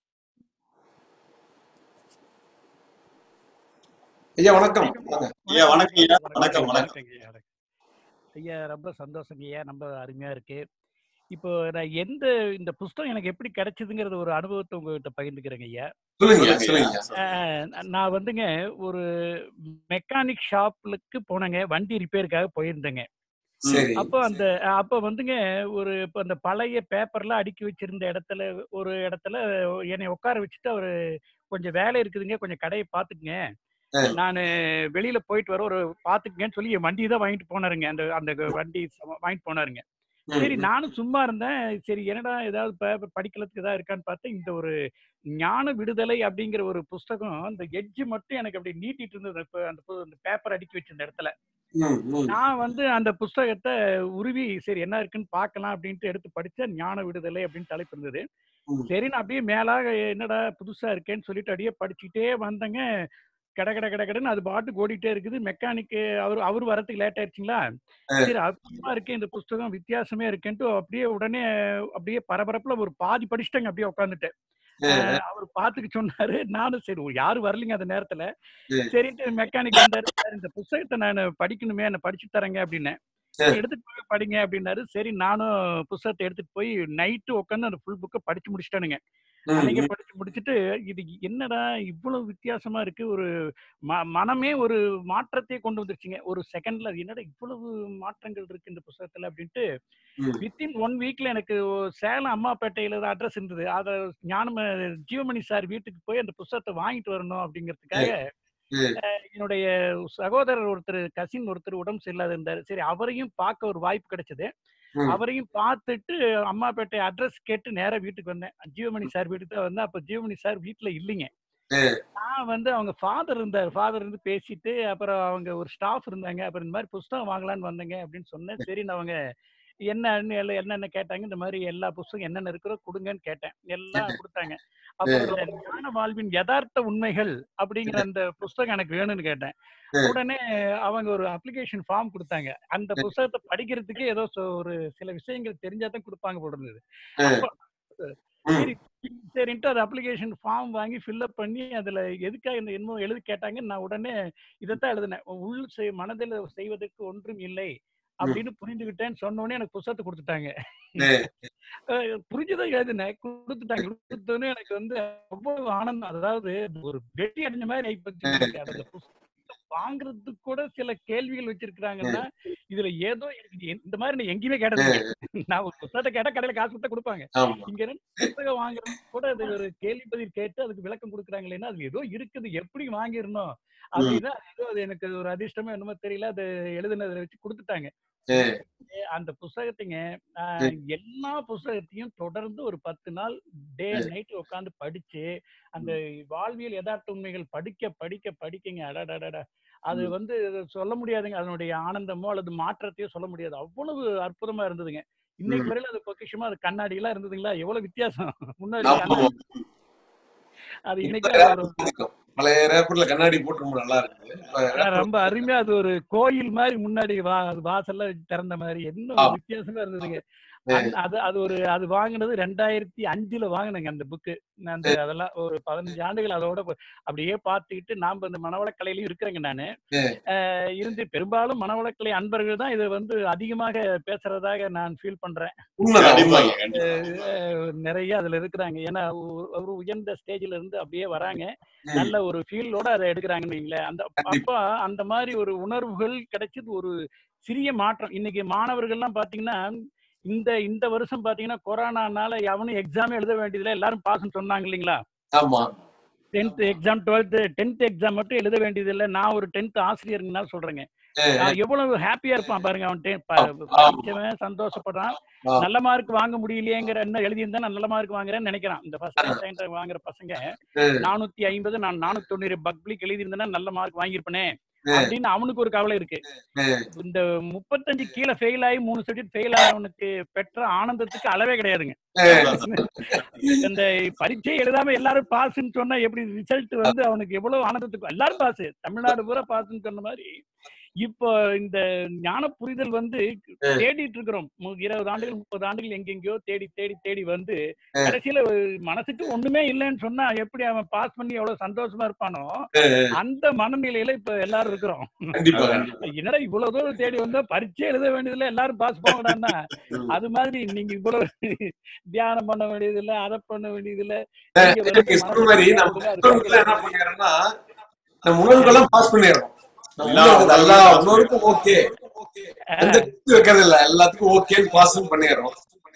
B: ஐயா வணக்கம் வாங்க
G: ஐயா வணக்கம் ஐயா வணக்கம் வணக்கம்
K: வணக்கங்க ஐயா வணக்கம். ஐயா ரொம்ப சந்தோஷங்க ஐயா ரொம்ப அருமையா இருக்கு இப்போ நான் எந்த இந்த புஸ்தகம் எனக்கு எப்படி கிடைச்சதுங்கிறது ஒரு அனுபவத்தை உங்ககிட்ட பகிர்ந்துக்கிறேங்க ஐயா
B: சொல்லுங்க
G: சொல்லுங்க
B: சொல்லுங்க
G: ஐயா
K: அஹ் நான் வந்துங்க ஒரு மெக்கானிக் ஷாப்லுக்கு போனேங்க வண்டி ரிப்பேருக்காக போயிருந்தேங்க
B: சரி
K: அப்போ அந்த அப்போ வந்துங்க ஒரு இப்போ அந்த பழைய பேப்பர்லாம் அடுக்கி வச்சிருந்த இடத்துல ஒரு இடத்துல என்னை உட்கார வச்சுட்டு அவரு கொஞ்சம் வேலை இருக்குதுங்க கொஞ்சம் கடையை பார்த்துக்குங்க
B: ஆ.
K: நான் வெளியில போயிட்டு வர ஒரு பார்த்துக்குங்கன்னு சொல்லி என் வண்டி தான் வாங்கிட்டு போனாருங்க அந்த அந்த வண்டி சம- வாங்கிட்டு போனாருங்க
B: ம்,
K: சரி
B: ம்.
K: நானும் சும்மா இருந்தேன் சரி என்னடா ஏதாவது பேப்பர் படிக்கிறதுக்கு ஏதாவது இருக்கான்னு பார்த்தா இந்த ஒரு ஞான விடுதலை அப்படிங்கிற ஒரு புஸ்தகம் அந்த எட்ஜ் மட்டும் எனக்கு அப்படி நீட்டிட்டு இருந்தது இப்ப அந்த பு- அந்த பேப்பர் அடுக்கி வச்சிருந்த இடத்துல
B: ம், ம்.
K: நான் வந்து அந்த புஸ்தகத்தை உருவி சரி என்ன இருக்குன்னு பார்க்கலாம் அப்படின்ட்டு எடுத்து படிச்சேன் ஞான விடுதலை அப்படின்னு தலைப்பு இருந்தது
B: ம்.
K: சரி நான் அப்படியே மேலாக என்னடா புதுசா இருக்கேன்னு சொல்லிட்டு அப்படியே படிச்சுட்டே வந்தேங்க கட கட கட கடன்னு அது பாட்டுக்கு ஓடிட்டே இருக்குது மெக்கானிக் அவர் அவர் வரதுக்கு லேட் ஆயிடுச்சுங்களா
B: ஆ.
K: சரி அற்புதமா இருக்கு இந்த புஸ்தகம் வித்தியாசமே இருக்கேன்ட்டு அப்படியே உடனே அப்படியே பரபரப்புல ஒரு பாதி படிச்சுட்டேங்க அப்படியே உட்காந்துட்டேன்
B: ஆ, ஆ,
K: அவர் பார்த்துக்க சொன்னாரு நானும் சரி யாரும் வரலைங்க அந்த நேரத்துல
B: ஆ.
K: சரின்ட்டு மெக்கானிக் வந்தாரு "சார், இந்த புஸ்தகத்தை நான் படிக்கணுமே என்ன படிச்சு தரேங்க அப்படின்னேன்
B: ஆ.
K: "சரி, எடுத்துட்டு போய் படிங்க அப்படின்னாரு சரி நானும் புஸ்தகத்தை எடுத்துட்டு போய் நைட்டு உட்காந்து அந்த ஃபுல் புக்கை படிச்சு முடிச்சிட்டானுங்க
B: ம்,
K: அன்னைக்கு
B: ம்.
K: படிச்சு முடிச்சுட்டு இது என்னடா இவ்வளவு வித்தியாசமா இருக்கு ஒரு ம- மனமே ஒரு மாற்றத்தை கொண்டு வந்துருச்சுங்க ஒரு செகண்ட்ல அது என்னடா இவ்வளவு மாற்றங்கள் இருக்கு இந்த புஸ்தகத்துல அப்படின்ட்டு
B: ம்.
K: வித்தின் ஒன் வீக்ல எனக்கு ஒ- சேலம் அம்மாப்பேட்டையில அட்ரஸ் இருந்தது அதை ஞானம ஜீவமணி சார் வீட்டுக்கு போய் அந்த புஸ்தகத்தை வாங்கிட்டு வரணும் அப்படிங்கிறதுக்காக
B: ம்.
K: என்னுடைய சகோதரர் ஒருத்தர் கசின் ஒருத்தர் உடம்பு சரியில்லாத இருந்தாரு சரி அவரையும் பார்க்க ஒரு வாய்ப்பு கிடைச்சது
B: ம்.
K: அவரையும் பார்த்துட்டு அம்மாப்பேட்டை அட்ரஸ் கேட்டு நேரா வீட்டுக்கு வந்தேன் ஜீவமணி சார் வீட்டுக்கு தான் வந்தேன் அப்ப ஜீவமணி சார் வீட்டுல இல்லைங்க
B: ஆ.
K: நான் வந்து அவங்க ஃபாதர் இருந்தார் ஃபாதர் இருந்து பேசிட்டு அப்புறம் அவங்க ஒரு ஸ்டாஃப் இருந்தாங்க அப்புறம் இந்த மாதிரி புஸ்தகம் வாங்கலாம்னு வந்தேங்க அப்படின்னு சொன்னேன் சரின்னு அவங்க என்னன்னு எல்லாம் என்னென்ன கேட்டாங்க இந்த மாதிரி எல்லா புஸ்தகம் என்னென்ன இருக்கிறோ கொடுங்கன்னு கேட்டேன் எல்லாம் கொடுத்தாங்க அப்புறம் இந்த ஞான வாழ்வின் யதார்த்த உண்மைகள் அப்படிங்கிற அந்த புஸ்தகம் எனக்கு வேணும்னு கேட்டேன் உடனே அவங்க ஒரு அப்ளிகேஷன் ஃபார்ம் கொடுத்தாங்க அந்த புஸ்தகத்தை படிக்கிறதுக்கு ஏதோ சொ- ஒரு சில விஷயங்கள் தெரிஞ்சாதான் கொடுப்பாங்க போல இருந்தது அப்ப, சரி சரின்ட்டு அது அப்ளிகேஷன் ஃபார்ம் வாங்கி ஃபில்அப் பண்ணி அதுல எதுக்காக இந்த என்னமோ எழுதி கேட்டாங்க நான் உடனே இதைத்தான் எழுதினேன் உள் செய் மனதில் செய்வதற்கு ஒன்றும் இல்லை அப்படின்னு புரிந்துகிட்டேன்னு சொன்ன உடனே எனக்கு புஸ்தகத்தை கொடுத்துட்டாங்க அஹ் புரிஞ்சுதான் எழுதினேன் கொடுத்துட்டாங்க கொடுத்தோடனே எனக்கு வந்து அவ்வளவு ஆனந்தம் அதாவது ஒரு வெற்றி அடைஞ்ச மாதிரி ஆயிப்போச்சு எனக்கு. அந்த புஸ்தகத்தை வாங்குறதுக்கு கூட சில கேள்விகள் வச்சிருக்காங்கன்னா இதுல ஏதோ எனக்கு எ- இந்த மாதிரி நான் எங்கேயுமே கேட்டது இல்லைங்க. நான் ஒரு புத்தகத்தை கேட்டா கடையில காசு கொடுத்தா கொடுப்பாங்க
B: ஆமா
K: இங்க இருந்து புத்தகம் வாங்குறது கூட அது ஒரு கேள்வி பதில் கேட்டு அதுக்கு விளக்கம் கொடுக்குறாங்களேன்னா அது ஏதோ இருக்குது எப்படி வாங்கிடணும் அப்படின்னா அது ஏதோ அது எனக்கு ஒரு அதிர்ஷ்டமா என்னமோ தெரியல அது எழுதுனதுல வச்சு கொடுத்துட்டாங்க அந்த புஸ்தகத்தைங்க நான் எல்லா புஸ்தகத்தையும் தொடர்ந்து ஒரு பத்து நாள் டே நைட் உட்காந்து படிச்சு அந்த வாழ்வியல் யதார்த்த உண்மைகள் படிக்க படிக்க படிக்கங்க அடடடடா அது வந்து சொல்ல முடியாதுங்க அதனுடைய ஆனந்தமோ அல்லது மாற்றத்தையோ சொல்ல முடியாது அவ்வளவு அற்புதமா இருந்ததுங்க இன்னைக்கு வரையில அது பொக்கிஷமா அது கண்ணாடி எல்லாம் இருந்ததுங்களா எவ்வளவு வித்தியாசம் முன்னாடி
B: ஆமா.
K: கண்ணாடி அது இன்னைக்கு
B: இப்ப
K: அது ஒரு
B: இருக்கும். பழைய ரேப்பர்ல கண்ணாடி போட்டு ரொம்ப நல்லா இருக்குது இப்ப
K: ஆனா
B: rapper
K: ரொம்ப அருமையா அது ஒரு கோயில் மாதிரி முன்னாடி வா வாசல்ல திறந்த மாதிரி என்ன ஒரு
B: ஆமா.
K: வித்தியாசமா இருந்ததுங்க அந்த- அது அது ஒரு அது வாங்கினது ரெண்டாயிரத்தி அஞ்சுல வாங்கினேங்க அந்த புக்கு அந்த அதெல்லாம் ஒரு பதினஞ்சு ஆண்டுகள் அதோட ப- அப்படியே பார்த்துக்கிட்டு நாம இந்த மனவளக்கலையிலயும் இருக்கிறேங்க நானு அஹ் இருந்து பெரும்பாலும் மனவளக்கலை அன்பர்கள் தான் இதை வந்து அதிகமாக பேசுறதாக நான் ஃபீல் பண்றேன்
B: உண்மைதான்
G: கண்டிப்பாங்க
B: உண்மைதான்
G: கண்டிப்பா
K: அஹ் நிறைய அதுல இருக்கிறாங்க ஏன்னா ஒ- ஒரு உயர்ந்த ஸ்டேஜ்ல இருந்து அப்படியே வராங்க நல்ல ஒரு ஃபீலோட அதை எடுக்கிறாங்கன்னு வைங்களேன் அந்த அப்ப அந்த மாதிரி ஒரு உணர்வுகள் கிடைச்சது ஒரு சிறிய மாற்றம் இன்னைக்கு மாணவர்கள்லாம் பாத்தீங்கன்னா இந்த இந்த வருஷம் பாத்தீங்கன்னா கொரோனானால எவனும் எக்ஸாமே எழுத வேண்டியதில்லை எல்லாரும் பாஸ்ன்னு சொன்னாங்க இல்லைங்களா
B: ஆமா
K: tenth exam twelfth tenth exam மட்டும் எழுத வேண்டியதில்லை நான் ஒரு டென்த் ஆசிரியருங்கனால சொல்றேங்க
B: அஹ்
K: நான் எவ்வளவு ஹாப்பியா இருப்பான் பாருங்க அவன் ten- ப-
B: ஆமா
K: படிச்சவன் சந்தோஷப்படுறான்
B: ஆ.
K: நல்ல மார்க் வாங்க முடியலையேங்கிற என்ன எழுதியிருந்தா நான் நல்ல மார்க் வாங்குறேன்னு நினைக்கிறான் இந்த ஃபர்ஸ்ட் டைம் செகண்ட் டைம் வாங்குற பசங்க
B: அஹ்
K: நானூத்தி ஐம்பது நான் நானூத்தி தொண்ணூறு பப்ளிக் எழுதியிருந்தேன்னா நல்ல மார்க் வாங்கியிருப்பேனே
B: அஹ்
K: அப்படின்னு அவனுக்கு ஒரு கவலை இருக்கு
B: அஹ்
K: இந்த முப்பத்தஞ்சு கீழே ஃபெயில் ஆகி மூணு சப்ஜெக்ட் ஃபெயில் ஆனவனுக்கு பெற்ற ஆனந்தத்துக்கு அளவே கிடையாதுங்க இந்த பரீட்சை எழுதாம எல்லாரும் பாஸ்ன்னு சொன்னா எப்படி ரிசல்ட் வந்து அவனுக்கு எவ்வளவு ஆனந்தத்துக்கு எல்லாரும் பாஸ் தமிழ்நாடு பூரா பாஸ்ன்னு சொன்ன மாதிரி இப்போ இந்த ஞான புரிதல் வந்து தேடிட்டு இருக்கிறோம் மு- இருபது ஆண்டுகள் முப்பது ஆண்டுகள் எங்கெங்கயோ தேடி தேடி தேடி வந்து கடைசியில ஒரு மனசுக்கு ஒண்ணுமே இல்லைன்னு சொன்னா எப்படி அவன் பாஸ் பண்ணி எவ்வளவு சந்தோஷமா இருப்பானோ அந்த மனநிலையில இப்ப எல்லாரும் இருக்கிறோம்
B: கண்டிப்பா கண்டிப்பா
K: என்னடா இவ்வளவு தூரம் தேடி வந்தா பரீட்சை எழுத வேண்டியதுல எல்லாரும் பாஸ் போங்கடான்னா அது மாதிரி நீங்க இவ்வளவு தியானம் பண்ண வேண்டியது இல்ல அதை பண்ண வேண்டியது இல்ல நீங்க வந்து
B: நீங்க சொன்ன மாதிரி
K: மனசுக்கு
B: நம்ம
K: கொடுங்க, அது
B: உணர்வுகளை என்ன பண்ணிடுறோம்னா நம்ம உணர்வுகள்லாம் பாஸ் பண்ணிடுறோம் நம்ம
G: எல்லா
B: உள்ள இருக்கிறது எல்லா
G: உணர்வுகளையும் pass
B: உணர்வுக்கும் ஓகே எந்த test வைக்கிறது இல்ல எல்லாத்துக்கும் ஓகேன்னு பாஸ் பண்ணிடுறோம்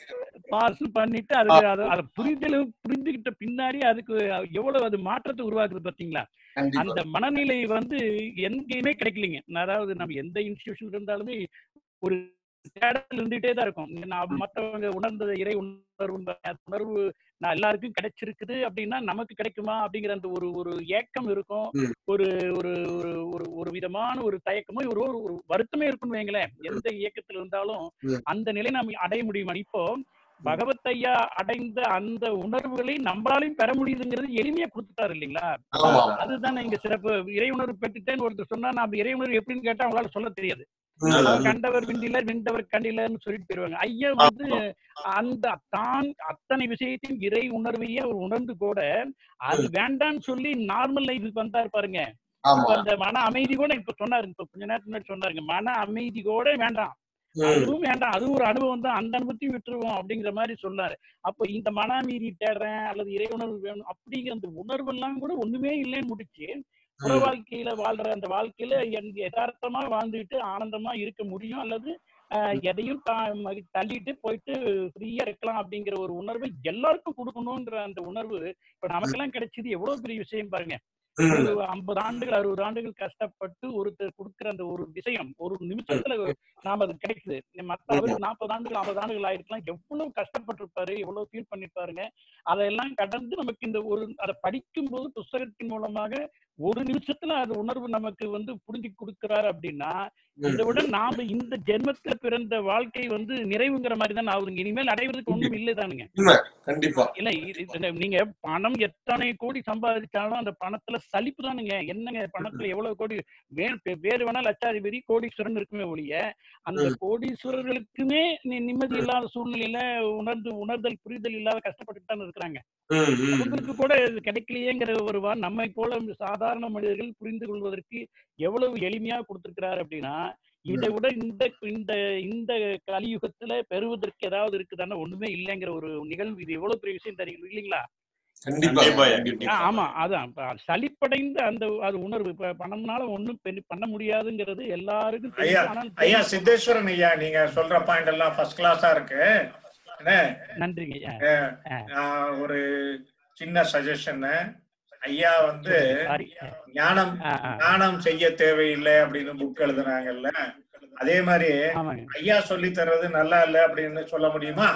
K: பாஸ் பண்ணிட்டு அதுக்கு அதை அதை புரிதல் புரிஞ்சுக்கிட்ட பின்னாடி அதுக்கு எவ்வளவு அது மாற்றத்தை உருவாக்குது பாத்தீங்களா
B: கண்டிப்பா
K: அந்த மனநிலை வந்து எங்கேயுமே கிடைக்கலைங்க அதாவது நம்ம எந்த இன்ஸ்டிடியூஷன் இருந்தாலுமே ஒரு தேடல் இருந்துகிட்டே தான் இருக்கும் நான் மற்றவங்க உணர்ந்த இறை உணர்வு அந்த உணர்வு நான் எல்லாருக்கும் கிடைச்சிருக்குது அப்படின்னா நமக்கு கிடைக்குமா அப்படிங்கிற அந்த ஒரு ஒரு ஏக்கம் இருக்கும்
B: ம்.
K: ஒரு ஒரு ஒரு ஒரு ஒரு விதமான ஒரு தயக்கமும் ஒரு ஒரு ஒரு வருத்தமே இருக்குன்னு வைங்களேன் எந்த இயக்கத்துல இருந்தாலும்
B: ம்.
K: அந்த நிலை நம்ம அடைய முடியுமா இப்போ பகவத் ஐயா அடைந்த அந்த உணர்வுகளை நம்மளாலையும் பெற முடியுதுங்கிறது எளிமையா கொடுத்துட்டாரு இல்லைங்களா
B: ஆமா ஆமா
K: அதுதானே இங்க சிறப்பு இறை உணர்வு பெற்றுட்டேன்னு ஒருத்தர் சொன்னா நான் இறை உணர்வு எப்படின்னு கேட்டா அவங்களால சொல்ல தெரியாது
B: உண்மைதான்
K: அவர் கண்டவர் விண்டிலர் வென்றவர் கண்டிலர்னு சொல்லிட்டு போயிருவாங்க ஐயா வந்து அந்த தான் அத்தனை விஷயத்தையும் இறை உணர்வையே அவர் உணர்ந்து கூட அது வேண்டாம்னு சொல்லி நார்மல் லைஃபுக்கு வந்தாரு பாருங்க
B: ஆமா
K: இப்ப அந்த மன அமைதி கூட இப்ப சொன்னாரு இப்ப கொஞ்ச நேரத்துக்கு முன்னாடி சொன்னாருங்க மன அமைதி கூட வேண்டாம்
B: ம்.
K: அதுவும் வேண்டாம் அதுவும் ஒரு அனுபவம் தான் அந்த அனுபவத்தையும் விட்டுருவோம் அப்படிங்கிற மாதிரி சொன்னாரு அப்ப இந்த மன அமைதி தேடுறேன் அல்லது இறை உணர்வு வேணும் அப்படிங்கிற அந்த உணர்வு எல்லாம் கூட ஒண்ணுமே இல்லைன்னு முடிச்சு புற
B: ம்.
K: வாழ்க்கையில வாழ்ற அந்த வாழ்க்கையில என் யதார்த்தமா வாழ்ந்துட்டு ஆனந்தமா இருக்க முடியும் அல்லது ஆஹ், எதையும் தா- ம- தள்ளிட்டு போயிட்டு ஃப்ரீயா இருக்கலாம் அப்படிங்கிற ஒரு உணர்வை எல்லாருக்கும் கொடுக்கணும்ன்ற அந்த உணர்வு இப்ப நமக்கெல்லாம் கிடைச்சது எவ்வளவு பெரிய விஷயம் பாருங்க ஒரு
B: ம்.
K: ஐம்பது ஆண்டுகள் அறுபது ஆண்டுகள் கஷ்டப்பட்டு ஒருத்தர் கொடுக்கிற அந்த ஒரு விஷயம் ஒரு நிமிஷத்துல நாம அது கிடைக்குது மத்த அவருக்கு நாற்பது ஆண்டுகள் ஐம்பது ஆண்டுகள் ஆயிருக்கலாம் எவ்வளவு கஷ்டப்பட்டிருப்பாரு எவ்வளவு ஃபீல் பண்ணிருப்பாருங்க அதையெல்லாம் கடந்து நமக்கு இந்த ஒரு அதை படிக்கும் போது புஸ்தகத்தின் மூலமாக ஒரு நிமிஷத்துல அது உணர்வு நமக்கு வந்து புரிஞ்சு கொடுக்கிறாரு அப்படின்னா இதை விட நாம இந்த ஜென்மத்துல பிறந்த வாழ்க்கை வந்து நிறைவுங்கிற மாதிரி தான் ஆகுதுங்க இனிமேல் அடைவதற்கு ஒண்ணும் இல்லை தானுங்க
B: உண்மை கண்டிப்பா
K: இல்ல இது- இது நீங்க பணம் எத்தனை கோடி சம்பாதிச்சாலும் அந்த பணத்துல சலிப்பு தானுங்க என்னங்க பணத்துல எவ்வளவு கோடி வே- வே- வேறு வேணா லட்சாதிபதி கோடீஸ்வரன் இருக்குமே ஒழிய அந்த
B: ம்.
K: கோடீஸ்வரர்களுக்குமே நி- நிம்மதி இல்லாத சூழ்நிலையில உணர்ந்து உணர்தல் புரிதல் இல்லாத கஷ்டப்பட்டுட்டு தான் இருக்கிறாங்க
B: ம், ம், ம்.
K: அவங்களுக்கு கூட இது கிடைக்கலையேங்கிற ஒரு வா நம்மை போல சாதாரண மனிதர்கள் புரிந்து கொள்வதற்கு எவ்வளவு எளிமையா கொடுத்திருக்கிறார் அப்படின்னா இதை விட இந்த இந்த இந்த கலியுகத்துல பெறுவதற்கு ஏதாவது இருக்குதானே ஒண்ணுமே இல்லைங்கிற ஒரு நிகழ்வு இது எவ்வளவு பெரிய விஷயம் தெரியும் இல்லைங்களா
B: கண்டிப்பா
G: கண்டிப்பாயா
K: ஆ,
G: கண்டிப்பா
K: ஆமா அதான் இப்ப சலிப்படைந்த அந்த அது உணர்வு இப்ப பணம்னால ஒண்ணும் பெரிய- பண்ண முடியாதுங்கிறது எல்லாருக்கும்
A: ஐயா
K: தெரியும் ஆனால்
A: ஐயா
K: தெரியும்.
A: சித்தேஸ்வரன் ஐயா நீங்க சொல்ற பாயிண்ட் எல்லாம் ஃபர்ஸ்ட் கிளாஸா இருக்கு என்ன
K: நன்றிங்க ஐயா.
A: அஹ்,
K: ஆ.
A: நான் ஒரு சின்ன சஜஷன் ஐயா வந்து
K: சாரி
A: ஞானம்
K: ஆ, ஆ.
A: ஞானம் செய்ய தேவையில்லை அப்படின்னு புக் எழுதுனாங்கல்ல அதே மாதிரி
K: ஆமாங்க
A: ஐயா சொல்லி தர்றது நல்லா இல்ல அப்படின்னு சொல்ல முடியுமா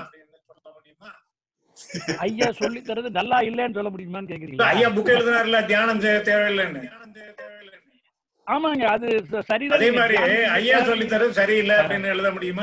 K: ஐயா சொல்லி தரது நல்லா இல்லைன்னு சொல்ல முடியுமான்னு
A: இல்ல,
K: கேக்குறீங்களா
A: ஐயா புக் எழுதினார்ல தியானம் செய்ய தேவையில்லைன்னு
K: ஆமாங்க அது ச-
A: அதே
K: சரிதான்
A: மாதிரி
K: தியானம்
A: ஐயா
K: செய்ய
A: சொல்லி தரது சரியில்லை அப்படின்னு எழுத முடியுமா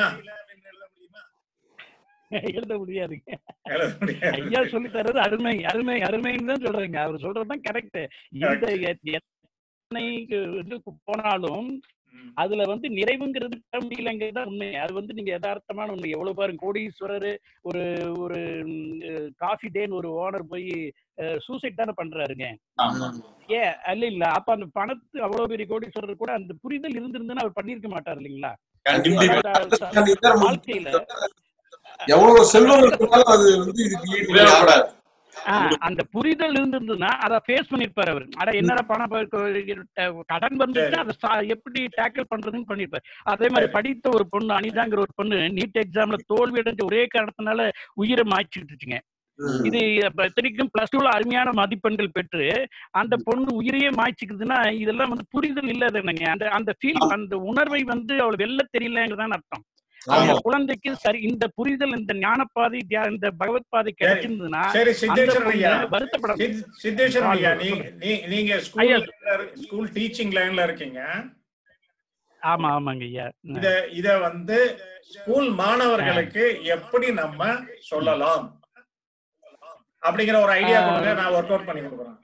K: எழுத முடியாதுங்க
A: எழுத முடியாது
K: ஐயா சொல்லி தர்றது அருமை அருமை அருமைன்னு தான் சொல்றேங்க அவர் சொல்றதுதான் கரெக்ட் இந்த எ- எத்தனை இது போனாலும் அதுல வந்து நிறைவுங்கிறது பெற முடியலங்கிறது தான் உண்மை அது வந்து நீங்க யதார்த்தமான உண்மை எவ்வளவு பாருங்க கோடீஸ்வரர் ஒரு ஒரு காஃபி டேன்னு ஒரு ஓனர் போய் சூசைட் தானே பண்றாருங்க ஏன் அல்ல இல்ல அப்ப அந்த பணத்து அவ்வளவு பெரிய கோடீஸ்வரர் கூட அந்த புரிதல் இருந்திருந்தா அவர் பண்ணிருக்க மாட்டார் இல்லைங்களா
B: கண்டிப்பா.
K: வாழ்க்கையில
B: எவ்வளவு செல்வம் இருந்தாலும் அது வந்து இதுக்கு ஈடு
G: உபயோகப்படாது.
K: ஆஹ் அந்த புரிதல் இருந்திருந்ததுன்னா அதை ஃபேஸ் பண்ணிருப்பாரு அவர் அட என்னடா பணம் ப- கடன் வந்துட்டு அதை சா- எப்படி டேக்கிள் பண்றதுன்னு பண்ணிருப்பாரு அதே மாதிரி படித்த ஒரு பொண்ணு அனிதாங்கிற ஒரு பொண்ணு நீட் எக்ஸாம்ல தோல்வி அடைஞ்ச ஒரே காரணத்தினால உயிரை மாய்ச்சிட்டுச்சுங்க இது இப்ப இத்தனைக்கும் பிளஸ் டூல அருமையான மதிப்பெண்கள் பெற்று அந்த பொண்ணு உயிரையே மாய்ச்சிக்குதுன்னா இதெல்லாம் வந்து புரிதல் இல்லாதவங்க அந்த அந்த ஃபீல் அந்த உணர்வை வந்து அவள் வெல்ல தெரியலங்கிறதான் அர்த்தம் அந்த
A: ஆமா.
K: குழந்தைக்கு சரி இந்த புரிதல் இந்த ஞானப்பாதை தியா- இந்த பகவத் பாதை கிடைச்சிருந்ததுன்னா
A: சரி
K: அந்த
A: சித்தேஸ்வரன் ஐயா
K: பொண்ணு வருத்தப்பட
A: சித்- சித்தேஸ்வரன் ஐயா நீ நீ- நீங்க ஸ்கூல்
K: ஐயா.
A: ஸ்கூல் டீச்சிங் லைன்ல இருக்கீங்க
K: ஆமா ஆமாங்க ஐயா
A: இத இத வந்து ஸ்கூல் மாணவர்களுக்கு எப்படி நம்ம சொல்லலாம் அப்படிங்கிற ஒரு ஐடியா கொடுங்க நான் ஒர்க் அவுட் பண்ணி கொடுக்குறேன்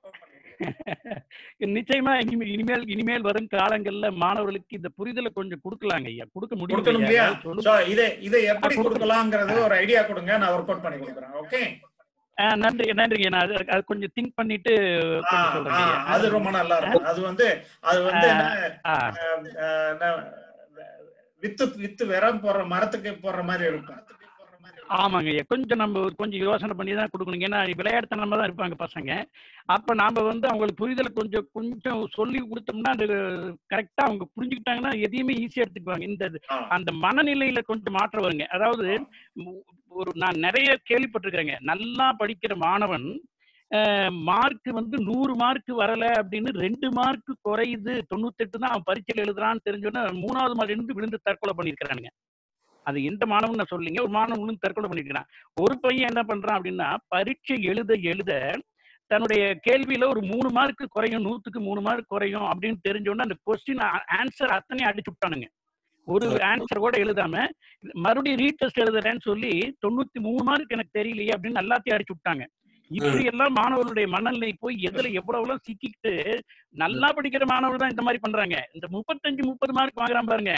K: நிச்சயமா இனிமே- இனிமேல் இனிமேல் வரும் காலங்கள்ல மாணவர்களுக்கு இந்த புரிதலை கொஞ்சம் கொடுக்கலாங்க ஐயா கொடுக்க முடியும்
A: கொடுக்கணும்
K: ஐயா.
A: இல்லையா
K: அதாவது சொல்லு-
A: சோ இதை இதை எப்படி
K: கொடுக்கணும்.
A: கொடுக்கலாங்கிறது ஒரு ஐடியா கொடுங்க நான் ஒர்க் அவுட் பண்ணி கொடுக்குறேன் ஓகே
K: ஆ, நன்றி நன்றிங்க நான் அது அது கொஞ்சம் திங்க் பண்ணிட்டு கொஞ்சம் சொல்றேங்க ஐயா.
A: அது ரொம்ப நல்லா இருக்கும் அது வந்து அது வந்து
K: ஆ,
A: என்ன,
K: ஆ.
A: அஹ், அஹ், என்ன, வித்து வித்து விரம் போடுற மரத்துக்கு போடுற மாதிரி இருக்கும்
K: ஆமாங்க ஐயா கொஞ்சம் நம்ம கொஞ்சம் யோசனை பண்ணி தான் கொடுக்கணும் ஏன்னா விளையாட்டுத்தனமா தான் இருப்பாங்க பசங்க அப்ப நாம வந்து அவங்களுக்கு புரிதலை கொஞ்சம் கொஞ்சம் சொல்லி கொடுத்தோம்னா அது கரெக்டா அவங்க புரிஞ்சுக்கிட்டாங்கன்னா எதையுமே ஈஸியா எடுத்துக்குவாங்க இந்த இது- அந்த மனநிலையில கொஞ்சம் மாற்றம் வருங்க அதாவது மு- ஒரு நான் நிறைய கேள்விப்பட்டிருக்கிறேங்க நல்லா படிக்கிற மாணவன் மார்க் வந்து நூறு மார்க் வரல அப்படின்னு ரெண்டு மார்க் குறையுது தொண்ணூத்தெட்டு தான் அவன் பரீட்சையில் எழுதுறான்னு தெரிஞ்சோன்னா மூணாவது மார்க் இருந்து விழுந்து தற்கொலை பண்ணியிருக்கிறானுங்க அது எந்த மாணவன் நான் சொல்லிங்க ஒரு மாணவன் விழுந்து தற்கொலை பண்ணியிருக்கிறான் ஒரு பையன் என்ன பண்றான் அப்படின்னா பரீட்சை எழுத எழுத தன்னுடைய கேள்வியில ஒரு மூணு மார்க் குறையும் நூத்துக்கு மூணு மார்க் குறையும் அப்படின்னு தெரிஞ்சோன்னா அந்த கொஸ்டின் ஆன்சர் அத்தனையும் அடிச்சு விட்டானுங்க ஒரு ஆன்சர் கூட எழுதாம மறுபடியும் ரீடெஸ்ட் எழுதுறேன்னு சொல்லி தொண்ணூத்தி மூணு மார்க் எனக்கு தெரியலையே அப்படின்னு எல்லாத்தையும் அடிச்சு விட்டாங்க இப்படி எல்லாம் மாணவர்களுடைய மனநிலை போய் எதுல எவ்வளவு எல்லாம் சிக்கிக்கிட்டு நல்லா படிக்கிற மாணவர்கள் தான் இந்த மாதிரி பண்றாங்க இந்த முப்பத்தஞ்சு முப்பது மார்க் வாங்குறான் பாருங்க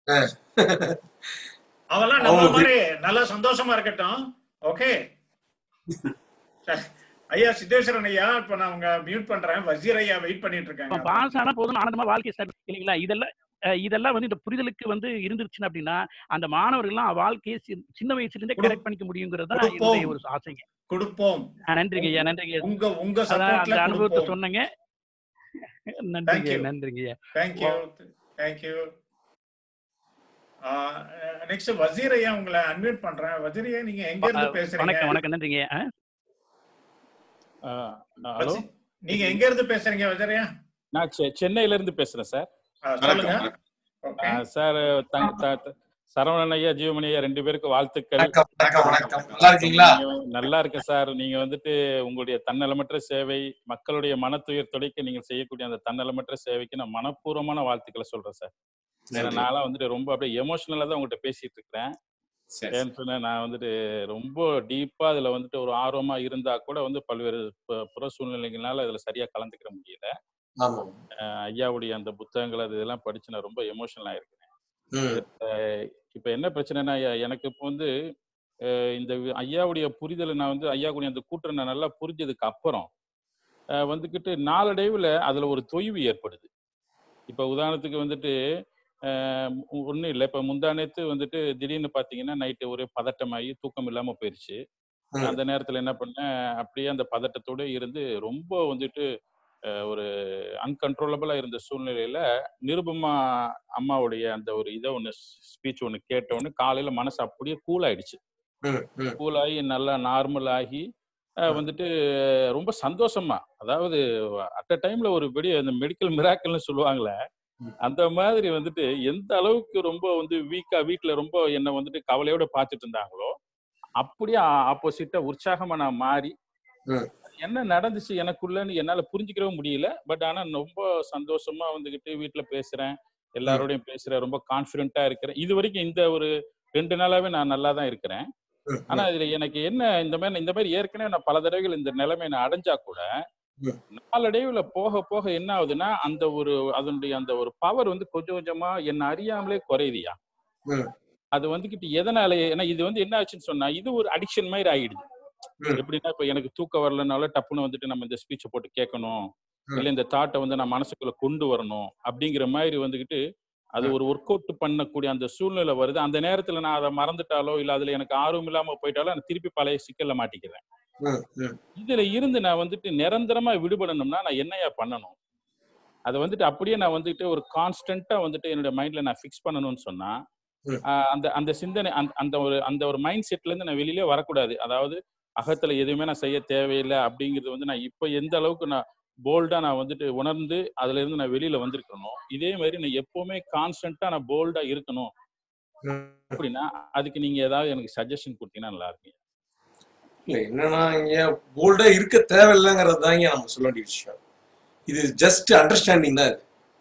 A: அவெல்லாம் நம்ம மாதிரி நல்லா சந்தோஷமா இருக்கட்டும் ஓகே ஐயா சித்தேஸ்வரன் ஐயா இப்ப நான் உங்க மியூட் பண்றேன் வசீர் ஐயா வெயிட் பண்ணிட்டு இருக்காங்க
K: பாஸ் ஆனா போதும் ஆனந்தமா வாழ்க்கை start இல்லைங்களா இதெல்லாம் அஹ் இதெல்லாம் வந்து இந்த புரிதலுக்கு வந்து இருந்துருச்சுன்னு அப்படின்னா அந்த மாணவர்கள்லாம் வாழ்க்கையை சி- சின்ன வயசுல இருந்தே கரெக்ட் பண்ணிக்க முடியுங்கிறது தான்
A: கொடுப்போம்.
K: என்னுடைய ஒரு ஆசைங்க
A: கொடுப்போம்
K: ஆ, நன்றிங்க ஐயா நன்றிங்க ஐயா.
A: உங்க உங்க
K: அதான்
A: சப்போர்ட்ல
K: அந்த அனுபவத்தை
A: கொடுப்போம்
K: சொன்னங்க
A: Thank
K: நன்றிங்க
A: you.
K: நன்றிங்க ஐயா
A: தேங்க்யூ தேங்க்யூ நெக்ஸ்ட் வசீர் ஐயா உங்களை அன்மியூட் பண்றேன் வசீர் ஐயா நீங்க எங்க இருந்து பேசுறீங்க
K: வணக்கம் வணக்கம் நன்றிங்க ஐயா ஆ?
L: ஹலோ
A: வசி- நீங்க எங்க இருந்து பேசுறீங்க வசீர் ஐயா
L: நான் செ- சென்னையில இருந்து பேசுறேன் சார்
A: ஆ, சொல்லுங்க ஓகே
L: ஆ, சார் தங்க த- த- சரவணன் ஐயா ஜீவமணி ஐயா ரெண்டு பேருக்கு வாழ்த்துக்கள்
B: வணக்கம் வணக்கம் வணக்கம் நல்லா இருக்கீங்களா
L: நீங்க வந்து- நல்லா இருக்கேன் சார் நீங்க வந்துட்டு உங்களுடைய தன்னலமற்ற சேவை மக்களுடைய மனத்துயர் துடைக்க நீங்க செய்யக்கூடிய அந்த தன்னலமற்ற சேவைக்கு நான் மனப்பூர்வமான வாழ்த்துக்களை சொல்றேன் சார் ஏன்னா
B: நன்றி.
L: நான்லாம் வந்துட்டு ரொம்ப அப்படியே எமோஷனலா தான் உங்கள்கிட்ட பேசிட்டு இருக்கிறேன்
B: சரி,
L: ஏன்னு சொன்னா நான் வந்துட்டு ரொம்ப டீப்பா அதுல வந்துட்டு ஒரு ஆர்வமா இருந்தா கூட வந்து பல்வேறு பு- புற சூழ்நிலைகள்னால அதுல சரியா கலந்துக்கிற முடியல
B: ஆமா
L: அஹ் ஐயாவுடைய அந்த புத்தகங்கள் அது இதெல்லாம் படிச்சு நான் ரொம்ப எமோஷனல் ஆயிருக்கேன்
B: ம்
L: அஹ் இப்ப என்ன பிரச்சனைனா ஐயா- எனக்கு இப்போ வந்து அஹ் இந்த வி- ஐயாவுடைய புரிதலை நான் வந்து ஐயாவுடைய அந்த கூற்றை நான் நல்லா புரிஞ்சதுக்கு அப்புறம் அஹ் வந்துக்கிட்டு நாளடைவுல அதுல ஒரு தொய்வு ஏற்படுது இப்ப உதாரணத்துக்கு வந்துட்டு ஒன்றும் இல்லை இப்போ முந்தா நேத்து வந்துட்டு திடீர்னு பார்த்தீங்கன்னா நைட்டு ஒரே பதட்டமாகி தூக்கம் இல்லாமல் போயிடுச்சு
B: ம்.
L: அந்த நேரத்தில் என்ன பண்ணேன் அப்படியே அந்த பதட்டத்தோட இருந்து ரொம்ப வந்துட்டு அஹ், ஒரு அன்கன்ட்ரோலபிளாக இருந்த சூழ்நிலையில நிருபமா அம்மாவுடைய அந்த ஒரு இதை ஒன்று ஸ்பீச் ஒன்று கேட்டோன்னு காலையில் மனசு அப்படியே கூல் ஆயிடுச்சு
B: ம் ம்
L: கூல் ஆகி நல்லா நார்மல் ஆகி அஹ், வந்துட்டு ரொம்ப சந்தோஷமா அதாவது அட் அ டைம்ல ஒரு பெரிய அந்த மெடிக்கல் மிராக்கல்னு சொல்லுவாங்களே அந்த மாதிரி வந்துட்டு எந்த அளவுக்கு ரொம்ப வந்து வீக்கா வீட்ல ரொம்ப என்னை வந்துட்டு கவலையோட பார்த்துட்டு இருந்தாங்களோ அப்படியே ஆப்போசிட்டா உற்சாகமா நான் மாறி
B: ம்
L: என்ன நடந்துச்சு எனக்குள்ளன்னு என்னால புரிஞ்சுக்கவே முடியல பட் ஆனா ரொம்ப சந்தோஷமா வந்துகிட்டு வீட்ல பேசுறேன் எல்லாரோடையும் பேசுறேன் ரொம்ப கான்பிடென்ட்டா இருக்கிறேன் இது வரைக்கும் இந்த ஒரு ரெண்டு நாளாவே நான் நல்லா தான் இருக்கிறேன்
B: ம்
L: ஆனா இதுல எனக்கு என்ன இந்த மாதிரி இந்த மாதிரி ஏற்கனவே நான் பல தடவைகள் இந்த நிலைமை நான் அடைஞ்சா கூட
B: ம்.
L: நாளடைவுல போக போக என்ன ஆகுதுன்னா அந்த ஒரு அதனுடைய அந்த ஒரு பவர் வந்து கொஞ்சம் கொஞ்சமா என்ன அறியாமலே குறையுதுயா
B: ம்.
L: அது வந்துகிட்டு எதனால ஏன்னா இது வந்து என்ன ஆச்சுன்னு சொன்னா இது ஒரு அடிக்ஷன் மாதிரி ஆயிடுது
B: ம்.
L: எப்படின்னா இப்ப எனக்கு தூக்கம் வரலனால டப்புன்னு வந்துட்டு நம்ம இந்த ஸ்பீச்சை போட்டு கேட்கணும்
B: ம்.
L: இல்ல இந்த தாட்டை வந்து நான் மனசுக்குள்ள கொண்டு வரணும் அப்படிங்கிற மாதிரி வந்துகிட்டு அது
B: ம்.
L: ஒரு ஒர்க் அவுட் பண்ணக்கூடிய அந்த சூழ்நிலை வருது அந்த நேரத்துல நான் அதை மறந்துட்டாலோ இல்ல அதுல எனக்கு ஆர்வம் இல்லாம போயிட்டாலோ நான் திருப்பி பழைய சிக்கல்ல மாட்டிக்கிறேன்
B: ம், ம்.
L: இதுல இருந்து நான் வந்துட்டு நிரந்தரமா விடுபடணும்னா நான் என்னையா பண்ணணும் அதை வந்துட்டு அப்படியே நான் வந்துட்டு ஒரு கான்ஸ்டன்டா வந்துட்டு என்னோட மைண்ட்ல நான் ஃபிக்ஸ் பண்ணணும்னு சொன்னா
B: ம்.
L: ஆஹ் அந்த அந்த சிந்தனை அந்த அந்த ஒரு அந்த ஒரு மைண்ட் செட்ல இருந்து நான் வெளியிலே வரக்கூடாது அதாவது அகத்துல எதுவுமே நான் செய்ய தேவையில்லை அப்படிங்கிறது வந்து நான் இப்போ எந்த அளவுக்கு நான் போல்டா நான் வந்துட்டு உணர்ந்து அதுல இருந்து நான் வெளியில வந்திருக்கணும் இதே மாதிரி நான் எப்பவுமே கான்ஸ்டன்டா நான் போல்டா இருக்கணும்
B: ம்.
L: அப்படின்னா அதுக்கு நீங்க ஏதாவது எனக்கு சஜஷன் கொடுத்தீங்கன்னா நல்லா இருக்கும்
B: இல்ல என்னன்னா இங்க போல்டா இருக்க தேவையில்லைங்கிறது தான் இங்க நம்ம சொல்ல வேண்டிய விஷயம் இது ஜஸ்ட் அண்டர்ஸ்டாண்டிங் தான் இது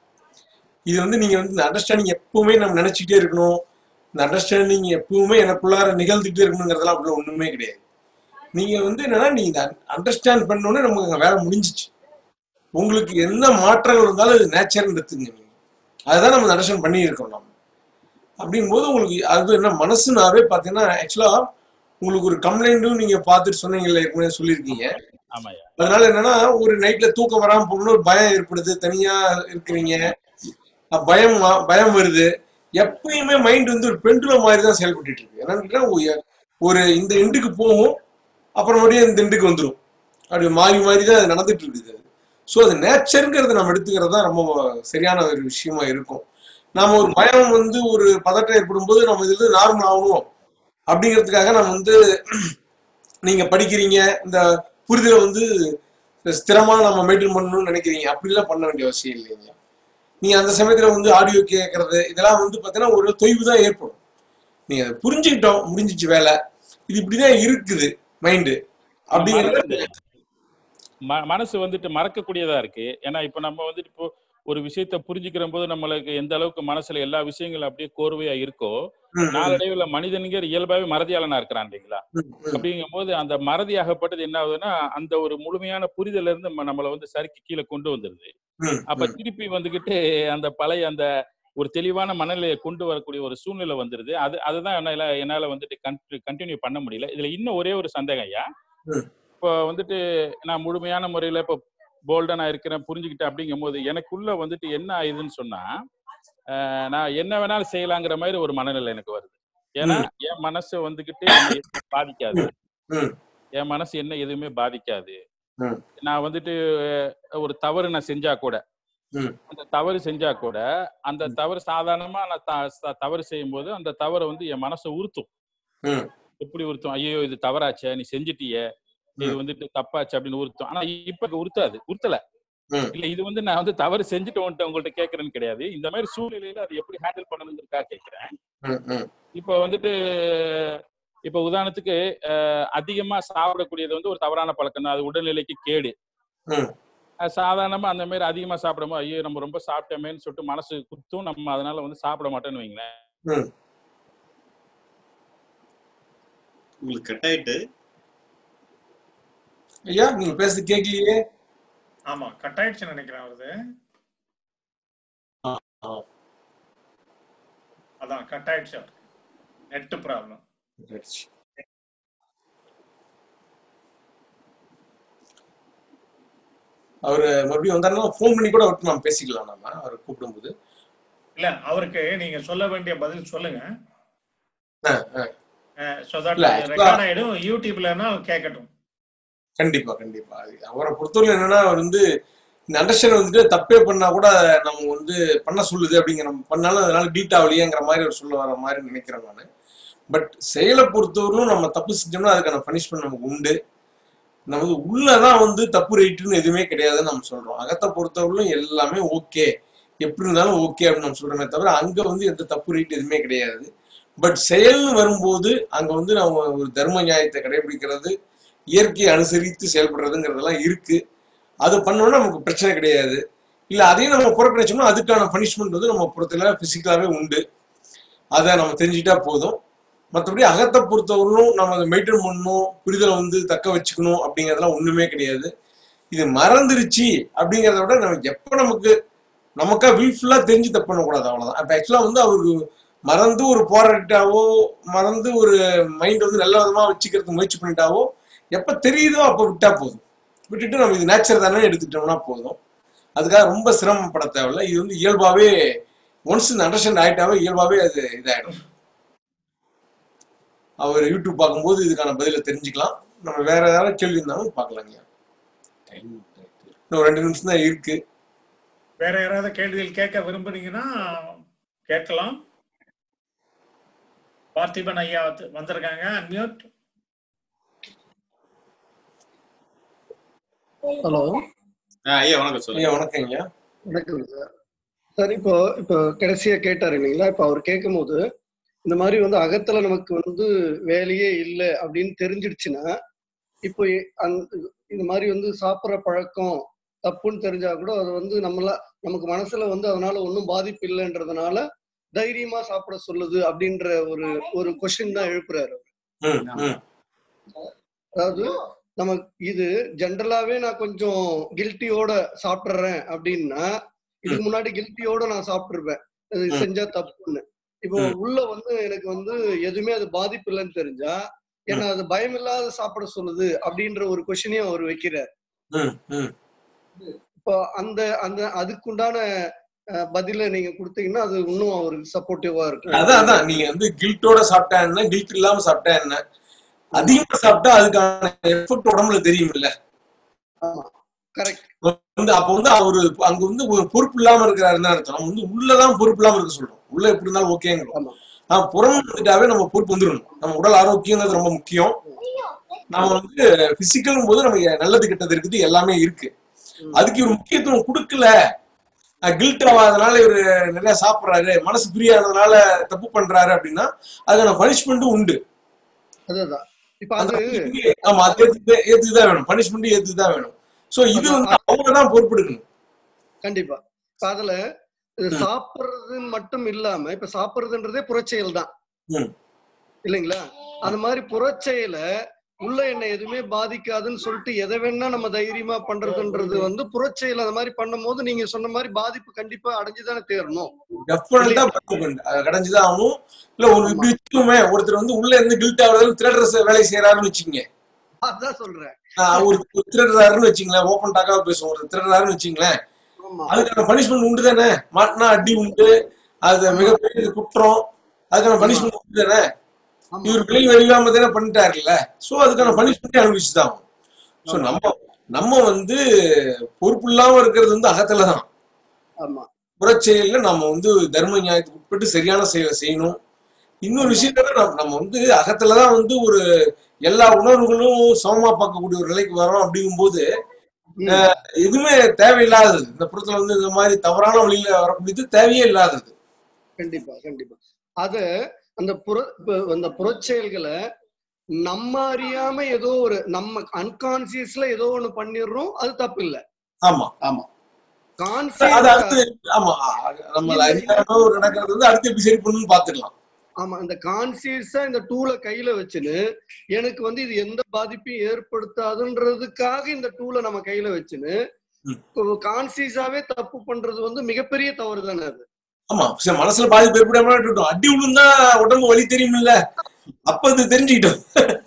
B: இது வந்து நீங்க வந்து இந்த அண்டர்ஸ்டாண்டிங் எப்பவுமே நம்ம நினைச்சுக்கிட்டே இருக்கணும் இந்த அண்டர்ஸ்டாண்டிங் எப்பவுமே எனக்குள்ளார நிகழ்ந்துட்டே இருக்கணுங்கிறதெல்லாம் அப்படிலாம் ஒண்ணுமே கிடையாது நீங்க வந்து என்னன்னா நீங்க அண்டர்ஸ்டாண்ட் பண்ணோன்னே நமக்கு அங்க வேலை முடிஞ்சிச்சு உங்களுக்கு என்ன மாற்றங்கள் இருந்தாலும் அது நேச்சர்னு எடுத்துங்க நீங்க அதுதான் நம்ம அண்டர்ஸ்டாண்ட் பண்ணி இருக்கோம் நம்ம அப்படிங்கும்போது உங்களுக்கு அது என்ன மனசுனாவே பார்த்தீங்கன்னா ஆக்சுவலா உங்களுக்கு ஒரு கம்ப்ளைண்ட்டும் நீங்க பார்த்துட்டு சொன்னீங்கல்ல ஏற்கனவே சொல்லியிருக்கீங்க
L: ஆமாய்யா
B: அதனால என்னன்னா ஒரு நைட்ல தூக்கம் வராம போகணும் ஒரு பயம் ஏற்படுது தனியா இருக்கிறீங்க அஹ் பயம் வ- பயம் வருது எப்பயுமே மைண்ட் வந்து ஒரு பெண்டுலம் மாதிரி தான் செயல்பட்டு இருக்கு என்னன்னு கேட்டா ஒரு- ஒரு இந்த எண்டுக்கு போகும் அப்புறம் மறுபடியும் இந்த எண்டுக்கு வந்துடும் அப்படி மாறி மாறி தான் அது நடந்துட்டு இருக்குது ஸோ அது நேச்சருங்கிறத நம்ம எடுத்துக்கிறது தான் ரொம்ப சரியான ஒரு விஷயமா இருக்கும் நாம ஒரு பயம் வந்து ஒரு பதட்டம் ஏற்படும் போது நம்ம இதுல நார்மல் ஆகணும் அப்படிங்கிறதுக்காக நம்ம வந்து நீங்க படிக்கிறீங்க இந்த புரிதலை வந்து ஸ்திரமா நம்ம மெயின்டைன் பண்ணணும்னு நினைக்கிறீங்க அப்படிலாம் பண்ண வேண்டிய அவசியம் இல்லைங்க நீங்க அந்த சமயத்துல வந்து ஆடியோ கேட்கறது இதெல்லாம் வந்து பாத்தீங்கன்னா ஒரு தொய்வு தான் ஏற்படும் நீங்க அதை புரிஞ்சுக்கிட்டோம் முடிஞ்சிச்சு வேலை இது இப்படிதான் இருக்குது மைண்டு அப்படிங்கிறத
L: மறக்குது. ம- மனசு வந்துட்டு மறக்கக்கூடியதா இருக்கு ஏன்னா இப்ப நம்ம வந்துட்டு இப்போ ஒரு விஷயத்த புரிஞ்சுக்கிற போது நம்மளுக்கு எந்த அளவுக்கு மனசுல எல்லா விஷயங்களும் அப்படியே கோர்வையா இருக்கோ
B: ம், ம்,
L: நாளடைவுல மனிதனுங்கிற இயல்பாவே மறதியாளனா இருக்கிறான் இல்லைங்களா
B: ம், ம்,
L: அப்படிங்கும் போது அந்த மறதி ஆகப்பட்டது என்ன ஆகுதுன்னா அந்த ஒரு முழுமையான புரிதல இருந்து நம்ம- நம்மள வந்து சறுக்கி கீழே கொண்டு வந்துருது
B: ம்,
L: அப்ப
B: ம்.
L: திருப்பி வந்துகிட்டு அந்த பழைய அந்த ஒரு தெளிவான மனநிலையை கொண்டு வரக்கூடிய ஒரு சூழ்நிலை வந்துருது அது அதுதான் என்னால என்னால வந்துட்டு கண்டினியூ பண்ண முடியல இதுல இன்னும் ஒரே ஒரு சந்தேகம் ஐயா
B: ம்.
L: இப்போ வந்துட்டு நான் முழுமையான முறையில இப்போ போல்டா நான் இருக்கிறேன் புரிஞ்சுக்கிட்டேன் அப்படிங்கும் போது எனக்குள்ள வந்துட்டு என்ன ஆயுதுன்னு சொன்னா அஹ் நான் என்ன வேணாலும் செய்யலாங்கிற மாதிரி ஒரு மனநிலை எனக்கு வருது ஏன்னா
B: ம்,
L: என் மனசு வந்துகிட்டு என்னை எதுவுமே பாதிக்காது
B: ம்,
L: என் மனசு என்ன எதுவுமே பாதிக்காது
B: ம்,
L: நான் வந்துட்டு அஹ், ஒரு தவறு நான் செஞ்சா கூட
B: ம்,
L: அந்த தவறு செஞ்சா கூட அந்த தவறு சாதாரணமா நான் த- ச- தவறு செய்யும் போது அந்த தவறை வந்து என் மனசை உறுத்தும்
B: ம்,
L: எப்படி உறுத்தும் ஐயோ இது தவறாச்சே நீ செஞ்சிட்டியே இது
B: ம்,
L: வந்துட்டு தப்பாச்சு அப்படின்னு உறுத்தும் ஆனா இப்ப இங்க உறுத்தாது உறுத்தல
B: ம்.
L: இல்ல இது வந்து நான் வந்து தவறு செஞ்சுட்டு வந்துட்டு உங்கள்ட்ட கேட்கறேன்னு கிடையாது இந்த மாதிரி சூழ்நிலையில அது எப்படி ஹேண்டில் பண்ணணுங்கிறதுக்காக கேட்கிறேன்
B: ம், ம்,
L: இப்போ வந்துட்டு இப்போ உதாரணத்துக்கு அஹ், அதிகமா சாப்பிடக்கூடியது வந்து ஒரு தவறான பழக்கம் தான் அது உடல்நிலைக்கு கேடு
B: ம்.
L: அஹ் சாதாரணமா அந்த மாதிரி அதிகமா சாப்பிடும்போது ஐயோ நம்ம ரொம்ப சாப்பிட்டோமேன்னு சொல்லிட்டு மனசு குத்தும் நம்ம அதனால வந்து சாப்பிட மாட்டோம்னு வைங்களேன்
B: ம்.
G: உங்களுக்கு கட் ஆயிட்டு
B: ஐயா நீங்க பேசுறது கேட்கலையே
A: ஆமா கட் ஆயிடுச்சுன்னு நினைக்கிறேன் வருது
B: ஆ, ஆ.
A: அதான் கட் ஆயிடுச்சு அவருக்கு நெட் ப்ராப்ளம்
B: ரைட். அவரு மறுபடியும் வந்தாருன்னா ஃபோன் பண்ணி கூட அவர்கிட்ட நம்ம பேசிக்கலாம் நம்ம அவரை கூப்பிடும்போது
A: இல்ல அவருக்கு நீங்க சொல்ல வேண்டிய பதில் சொல்லுங்க
B: ஆ, ஆ.
A: சோ தட்
B: இல்ல ஆக்சுவலா
A: ரெக்கார்ட் ஆயிடும் யூடியூப்லன்னா கேட்கட்டும்
B: கண்டிப்பா கண்டிப்பா அது அவரை பொறுத்தவரை என்னன்னா அவர் வந்து இந்த அண்டர்ஸ்டாண்ட் வந்துட்டு தப்பே பண்ணா கூட நம்ம வந்து பண்ண சொல்லுது அப்படிங்கிற நம்ம பண்ணாலும் அதனால டீட் ஆகலையேங்கிற மாதிரி அவர் சொல்ல வர மாதிரி நினைக்கிறேன் நான் பட் செயலை பொறுத்தவரையிலும் நம்ம தப்பு செஞ்சோம்னா அதுக்கான பனிஷ்மெண்ட் நமக்கு உண்டு நமது உள்ளதான் வந்து தப்பு ரைட்டுன்னு எதுவுமே கிடையாதுன்னு நம்ம சொல்றோம் அகத்தை பொறுத்தவரையிலும் எல்லாமே ஓகே எப்படி இருந்தாலும் ஓகே அப்படின்னு நம்ம சொல்றோமே தவிர அங்க வந்து எந்த தப்பு ரைட் எதுவுமே கிடையாது பட் செயல்னு வரும்போது அங்க வந்து நம்ம ஒரு தர்ம நியாயத்தை கடைபிடிக்கிறது இயற்கையை அனுசரித்து செயல்படுறதுங்கிறதெல்லாம் இருக்கு அது பண்ணோம்னா நமக்கு பிரச்சனை கிடையாது இல்ல அதையும் நம்ம புறக்கணிச்சோம்னா அதுக்கான பனிஷ்மெண்ட் வந்து நம்ம புறத்துல பிசிக்கலாவே உண்டு அதை நம்ம தெரிஞ்சுக்கிட்டா போதும் மற்றபடி அகத்தை பொறுத்தவரையிலும் நம்ம அதை மெயின்டைன் பண்ணணும் புரிதலை வந்து தக்க வச்சுக்கணும் அப்படிங்கிறதெல்லாம் ஒண்ணுமே கிடையாது இது மறந்துருச்சு அப்படிங்கிறத விட நமக்கு எப்ப நமக்கு நமக்கா வில்ஃபுல்லா தெரிஞ்சு தப்பு பண்ணக்கூடாது அவ்வளவுதான் அப்ப ஆக்சுவலா வந்து அவருக்கு மறந்து ஒரு போராட்டாவோ மறந்து ஒரு மைண்ட் வந்து நல்ல விதமா வச்சுக்கிறதுக்கு முயற்சி பண்ணிட்டாவோ எப்ப தெரியுதோ அப்ப விட்டா போதும் விட்டுட்டு நம்ம இது நேச்சர் தானே எடுத்துட்டோம்னா போதும் அதுக்காக ரொம்ப சிரமப்பட தேவையில்ல இது வந்து இயல்பாவே ஒன்ஸ் இந்த அண்டர்ஸ்டாண்ட் ஆயிட்டாவே இயல்பாவே அது இதாயிடும் அவர் யூடியூப் பார்க்கும்போது இதுக்கான பதிலை தெரிஞ்சுக்கலாம் நம்ம வேற ஏதாவது கேள்வி இருந்தாலும் பார்க்கலாங்க இன்னும் ரெண்டு நிமிஷம் தான் இருக்கு
A: வேற யாராவது கேள்விகள் கேட்க விரும்புனீங்கன்னா கேட்கலாம் பார்த்திபன் ஐயா வந்து- வந்திருக்காங்க அன்மியூட்
F: ஹலோ
G: ஐயா வணக்கம் சொல்லுங்க
B: ஐயா வணக்கம் ஐயா
F: வணக்கம் சார் சார் இப்போ இப்போ கடைசியா கேட்டாரு இல்லைங்களா இப்போ அவர் கேட்கும்போது இந்த மாதிரி வந்து அகத்துல நமக்கு வந்து வேலையே இல்லை அப்படின்னு தெரிஞ்சிடுச்சுன்னா இப்போ எ- அந்த இந்த மாதிரி வந்து சாப்பிட்ற பழக்கம் தப்புன்னு தெரிஞ்சா கூட அது வந்து நம்மள நமக்கு மனசுல வந்து அதனால ஒன்றும் பாதிப்பு இல்லைன்றதுனால தைரியமா சாப்பிட சொல்லுது அப்படின்ற ஒரு ஒரு கொஸ்டின் தான் எழுப்புறாரு
B: ம், ம்.
F: அதாவது நமக்கு இது ஜென்ரலாவே நான் கொஞ்சம் கில்ட்டியோட சாப்பிடுறேன் அப்படின்னா இதுக்கு முன்னாடி கில்ட்டியோட நான் சாப்பிட்டுருப்பேன் இது
B: ம்.
F: செஞ்சா தப்புன்னு இப்போ
B: ம்.
F: உள்ள வந்து எனக்கு வந்து எதுவுமே அது பாதிப்பு இல்லைன்னு தெரிஞ்சா என்ன அது பயமில்லாத சாப்பிட சொல்லுது அப்படின்ற ஒரு கொஸ்டினையும் அவர் வைக்கிறார்
B: ம், ம்.
F: இப்போ அந்த அந்த அதுக்குண்டான அஹ், பதில நீங்க கொடுத்தீங்கன்னா அது இன்னும் அவருக்கு சப்போர்ட்டிவா இருக்கும்
B: அதான் அதான் நீங்க வந்து கில்ட்டோட சாப்பிட்டா என்ன கில்ட் இல்லாம சாப்பிட்டா என்ன அதிகமா சாப்பிட்டா அதுக்கான எஃபெக்ட் உடம்புல தெரியும் இல்ல
F: கரெக்ட்
B: வந்து அப்ப வந்து அவரு அங்க வந்து ஒரு பொறுப்பு இல்லாம இருக்கிறாருன்னு அர்த்தம் நம்ம வந்து உள்ளதான் பொறுப்பு இல்லாம இருக்க சொல்றோம் உள்ள எப்படி இருந்தாலும் ஓகேங்கிறோம் ஆனா புறம் வந்துட்டாவே நம்ம பொறுப்பு வந்துடணும் நம்ம உடல் ஆரோக்கியங்கிறது ரொம்ப முக்கியம் நம்ம வந்து பிசிக்கல் போது நமக்கு நல்லது கெட்டது இருக்குது எல்லாமே இருக்கு அதுக்கு இவர் முக்கியத்துவம் கொடுக்கல கில்ட் ஆகாதனால இவர் நிறைய சாப்பிடுறாரு மனசு ஃப்ரீயானதுனால தப்பு பண்றாரு அப்படின்னா அதுக்கான பனிஷ்மெண்ட்டும் உண்டு
F: அதுதான் இப்ப
B: அந்த
F: அது
B: punishment- ஆமா அது ஏத்துக்கு ஏத்துக்குதான் வேணும் பனிஷ்மெண்ட் ஏத்துக்குதான் வேணும் சோ இது வந்து அவங்க தான் பொறுப்பெடுக்கணும்
F: கண்டிப்பா இப்ப அதுல இது சாப்பிடுறதுன்னு மட்டும் இல்லாம இப்ப சாப்பிடுறதுன்றதே புறச்செயல் தான்
B: ம்.
F: இல்லைங்களா அந்த மாதிரி புறச்செயல உள்ள என்ன எதுவுமே பாதிக்காதுன்னு சொல்லிட்டு எதை வேணா நம்ம தைரியமா பண்றதுன்றது வந்து புறச்செயல் அந்த மாதிரி பண்ணும்போது நீங்க சொன்ன மாதிரி பாதிப்பு கண்டிப்பா அடைஞ்சுதானே தேரணும்
B: டெஃபினட்டா கடைஞ்சுதான் ஆகணும் இல்ல ஒரு இப்படி வச்சுக்கோமே ஒருத்தர் வந்து உள்ள இருந்து கில்ட் ஆகுறது திருடர் வேலை செய்யறாருன்னு வச்சுக்கோங்க
F: அதான் சொல்றேன்
B: ஆஹ் ஒரு ஒரு திருடுறாருன்னு வச்சுங்களேன் ஓப்பன் டாக்காக பேசுவோம் ஒரு திருடுறாருன்னு வச்சுங்களேன்
F: ஆமா
B: அதுக்கான பனிஷ்மெண்ட் உண்டு தானே மாட்டினா அடி உண்டு அது மிகப்பெரிய குற்றம் அதுக்கான பனிஷ்மெண்ட் உண்டு தானே இவர் வெளியே வெளியாம தானே பண்ணிட்டாருல்ல சோ அதுக்கான பனிஷ்மெண்ட் அனுபவிச்சுதான் ஆகணும் சோ நம்ம நம்ம வந்து பொறுப்பு இல்லாம இருக்கிறது வந்து அகத்துல தான்
F: ஆமா
B: புறச்செயல்ல நம்ம வந்து தர்ம நியாயத்துக்கு உட்பட்டு சரியான செயலை செய்யணும் இன்னொரு விஷயம் என்னன்னா நம்ம நம்ம வந்து அகத்துலதான் வந்து ஒரு எல்லா உணர்வுகளும் சமமா பார்க்கக்கூடிய ஒரு நிலைக்கு வரோம் அப்படிங்கும்போது அஹ், எதுவுமே தேவையில்லாதது இந்த புறத்துல வந்து இந்த மாதிரி தவறான வழியில வரக்கூடியது தேவையே இல்லாதது
F: கண்டிப்பா கண்டிப்பா அத அந்த புற இப்ப அந்த புறச்செயல்களை நம்ம அறியாம ஏதோ ஒரு நம்ம அன்கான்சியஸ்ல ஏதோ ஒண்ணு பண்ணிடுறோம் அது தப்பு இல்ல
B: ஆமா
G: ஆமா
B: அது அடுத்து ஆமா நம்ம அறியாம ஒரு நடக்கிறது வந்து அடுத்து எப்படி சரி பண்ணணும்னு பாத்துக்கலாம்
F: ஆமா இந்த கான்சியஸா இந்த டூல கையில வச்சுன்னு எனக்கு வந்து இது எந்த பாதிப்பையும் ஏற்படுத்தாதுன்றதுக்காக இந்த டூல நம்ம கையில வச்சுன்னு கான்சியஸாவே தப்பு பண்றது வந்து மிகப்பெரிய தவறு தானே அது
B: ஆமா சரி, மனசுல பாதிப்பு ஏற்படாம இருக்கட்டும் அடி விழுந்தா உடம்பு வலி தெரியுமில்ல அப்ப அது தெரிஞ்சுக்கிட்டோம்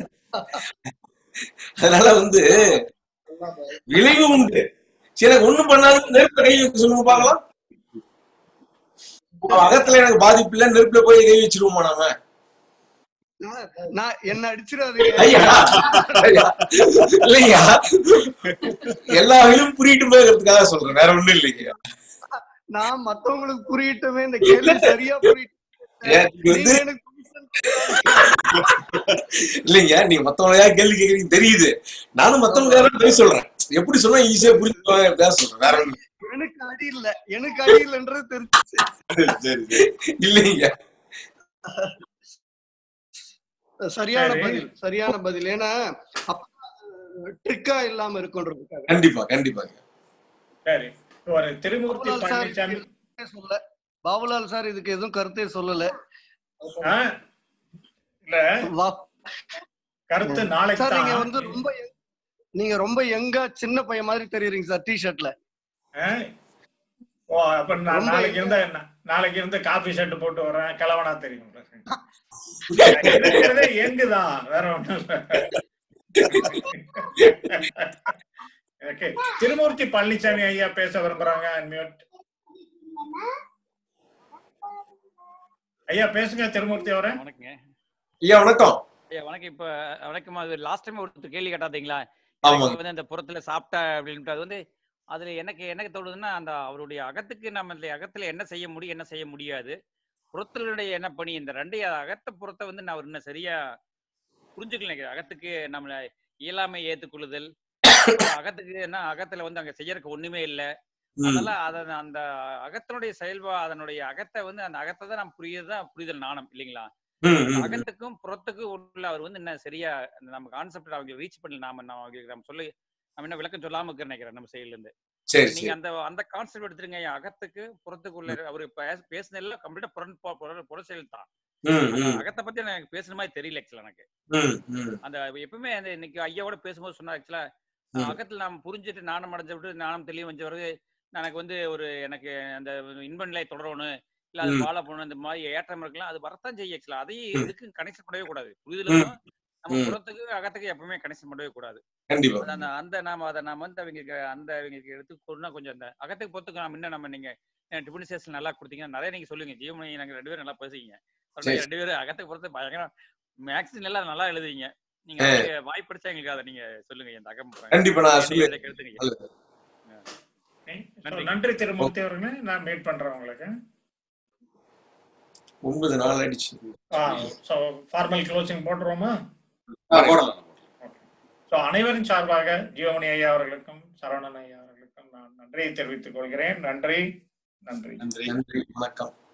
B: அதனால வந்து விளைவு உண்டு சரி எனக்கு ஒண்ணும் பண்ணாது நெருப்புல கை வைக்க சொல்லுங்க பார்க்கலாம் அவன் அகத்துல எனக்கு பாதிப்பு இல்ல நெருப்புல போய் கை வச்சிருவோமா நாம
F: நான்- நான் என்ன அடிச்சிடாதீங்க
B: ஐயா ஐயா, இல்லையா எல்லா வகையிலும் புரியட்டும் போகிறதுக்காக சொல்றேன் வேற ஒண்ணும் இல்லைங்க
F: நான் மத்தவங்களுக்கு புரியட்டுமே இந்த கேள்வி சரியா புரியட்டும்
B: ஏன் நீங்க வந்து
F: நீங்க எனக்கு
B: இல்லைங்க நீங்க மத்தவங்க யார் கேள்வி கேக்குறீங்க தெரியுது நானும் மத்தவங்க யாரும் பதில் சொல்றேன் எப்படி சொன்னா ஈஸியா புரிஞ்சுக்குவாங்க எப்படியா சொல்றேன் வேற ஒண்ணும்
F: எனக்கு அடி இல்ல எனக்கு அடி இல்லைன்றது தெரிஞ்சுச்சு
G: சரி சரி
B: இல்லைங்க
F: சரியான
A: சரி.
F: பதில் சரியான பதில் ஏன்னா ட்ரிக்கா இல்லாம இருக்குன்றதுக்காக
B: கண்டிப்பா கண்டிப்பாங்க
A: சரி ஒரு திருமூர்த்தி
F: பாபுலால் சார்
A: பழனிசாமி
F: இதுக்கு கருத்தே சொல்ல பாபுலால் சார் இதுக்கு எதுவும் கருத்தே சொல்லல
A: ஆ? இல்ல
F: வா
A: கருத்து நாளைக்கு
F: சார் நீங்க
A: தான்
F: வந்து ரொம்ப நீங்க ரொம்ப யங்கா சின்ன பையன் மாதிரி தெரியுறீங்க சார் டி ஷர்ட்ல
A: ஓ அப்ப நான்
F: ரொம்ப
A: நாளைக்கு
F: young-ஆ-
A: இருந்து நாளைக்கு இருந்து காபி ஷர்ட் போட்டு வரேன் கிழவனா தெரியும் உங்களுக்கு. இருக்கிறதே எங்குதான் வேற ஒண்ணும் ஓகே திருமூர்த்தி பழனிசாமி ஐயா பேச விரும்புறாங்க அன்மியூட் ஐயா பேசுங்க திருமூர்த்தி அவரே
C: வணக்கங்க
B: ஐயா வணக்கம்
C: ஐயா வணக்கம் இப்ப வணக்கம் அது லாஸ்ட் டைம் ஒருத்தர் கேள்வி கேட்டாதீங்களா
B: ஆமாங்க.
C: எனக்கு வந்து அந்த புறத்துல சாப்பிட்டா அப்படின்ட்டு அது வந்து அதுல எனக்கு என்ன தோணுதுன்னா அந்த அவருடைய அகத்துக்கு நம்ம இந்த அகத்துல என்ன செய்ய முடியும் என்ன செய்ய முடியாது புறத்தினுடைய என்ன பணி இந்த ரெண்டு அகத்த புறத்தை வந்து நான் அவர் இன்னும் சரியா புரிஞ்சுக்கல நினைக்கிறேன் அகத்துக்கு நம்மள இயலாமை ஏத்துக்கொள்ளுதல் அகத்துக்கு என்ன அகத்துல வந்து அங்க செய்யறதுக்கு ஒண்ணுமே இல்ல
B: ம்.
C: அதெல்லாம் அத அந்த அகத்தினுடைய செயல்பா அதனுடைய அகத்தை வந்து அந்த அகத்தை தான் நம்ம புரியுதுதான் புரிதல் நாணம் இல்லைங்களா
B: ம்,
C: அந்த
B: ம், ம்.
C: அகத்துக்கும் புறத்துக்கும் உள்ள அவர் வந்து என்ன சரியா அந்த நம்ம கான்செப்ட் அவங்க ரீச் பண்ணல நாம நம்ம அவங்களுக்கு நம்ம சொல்லி நம்ம என்ன விளக்கம் சொல்லாம இருக்க நினைக்கிறேன் நம்ம சைடுல இருந்து
B: சரி,
C: நீங்க
B: சரி.
C: அந்த அந்த கான்செப்ட் எடுத்துருங்க என் அகத்துக்கு புறத்துக்கு உள்ள அவர் பேசுனதுல கம்ப்ளீட்டா புறம் பு- புற- புற செயல் தான்
B: ம்,
C: அந்த
B: ம்.
C: அகத்தை பத்தி எனக்கு பேசுன மாதிரி தெரியல ஆக்சுவலா எனக்கு
B: ம், ம்.
C: அந்த எப்பவுமே அந்த இன்னைக்கு ஐயாவோட பேசும்போது சொன்னா ஆக்சுவலா
B: ம்.
C: அகத்துல நாம புரிஞ்சுட்டு நாணம் அடைஞ்ச விட்டு நாணம் தெளிவு வந்த பிறகு எனக்கு வந்து ஒரு எனக்கு அந்த இன்ப நிலை தொடரணும் இல்ல அது
B: ம்.
C: வாழ போகணும் இந்த மாதிரி ஏற்றம் இருக்கலாம் அது வரத்தான் செய்யும் ஆக்சுவலா அதையும்
B: ம்.
C: இதுக்கு கனெக்ஷன் பண்ணவே கூடாது
B: ம்.
C: புரிதலுக்கும் நம்ம
B: ம்.
C: புறத்துக்கு அகத்துக்கு எப்பவுமே கனெக்ஷன் பண்ணவே கூடாது
B: கண்டிப்பா.
C: அது அந்த அந்த நாம அதை நாம வந்து அவங்களுக்கு அந்த அவங்களுக்கு எடுத்துக்கணும்னா கொஞ்சம் அந்த அகத்துக்கு புறத்துக்கு நாம இன்னும் நம்ம நீங்க டிஃபரன்சியேஷன் நல்லா கொடுத்தீங்கன்னா நிறைய நீங்க சொல்லுங்க ஜீவமணி நாங்க ரெண்டு பேரும் நல்லா பேசுவீங்க
B: சரி.
C: ரெண்டு பேரும் அகத்துக்கு புறத்துக்கு பயங்கர மேக்ஸ் நல்லா நல்லா எழுதுவீங்க நீங்க
B: ஆ.
C: அப்படியே வாய்ப்பிடிச்சா எங்களுக்கு அதை நீங்க சொல்லுங்க இந்த அகம் புறம்.
B: கண்டிப்பா நான்
C: என்னைய
B: சொல்லி
C: இதை கெடுத்துனீங்க.
B: நல்லது.
A: So, நன்றி திருமூர்த்தி அவர்களே நான் மீட் பண்றேன் உங்களுக்கு
B: ஒன்பது நாள் ஆயிடுச்சு
A: ஸோ ஃபார்மல் க்ளோசிங் போட்டுருவோமா
G: ஆ, போடலாம்
A: ஸோ அனைவரின் சார்பாக ஜீவமணி ஐயா அவர்களுக்கும் சரவணன் ஐயா அவர்களுக்கும் நான் நன்றியை தெரிவித்துக் கொள்கிறேன் நன்றி நன்றி
G: நன்றி
B: நன்றி வணக்கம்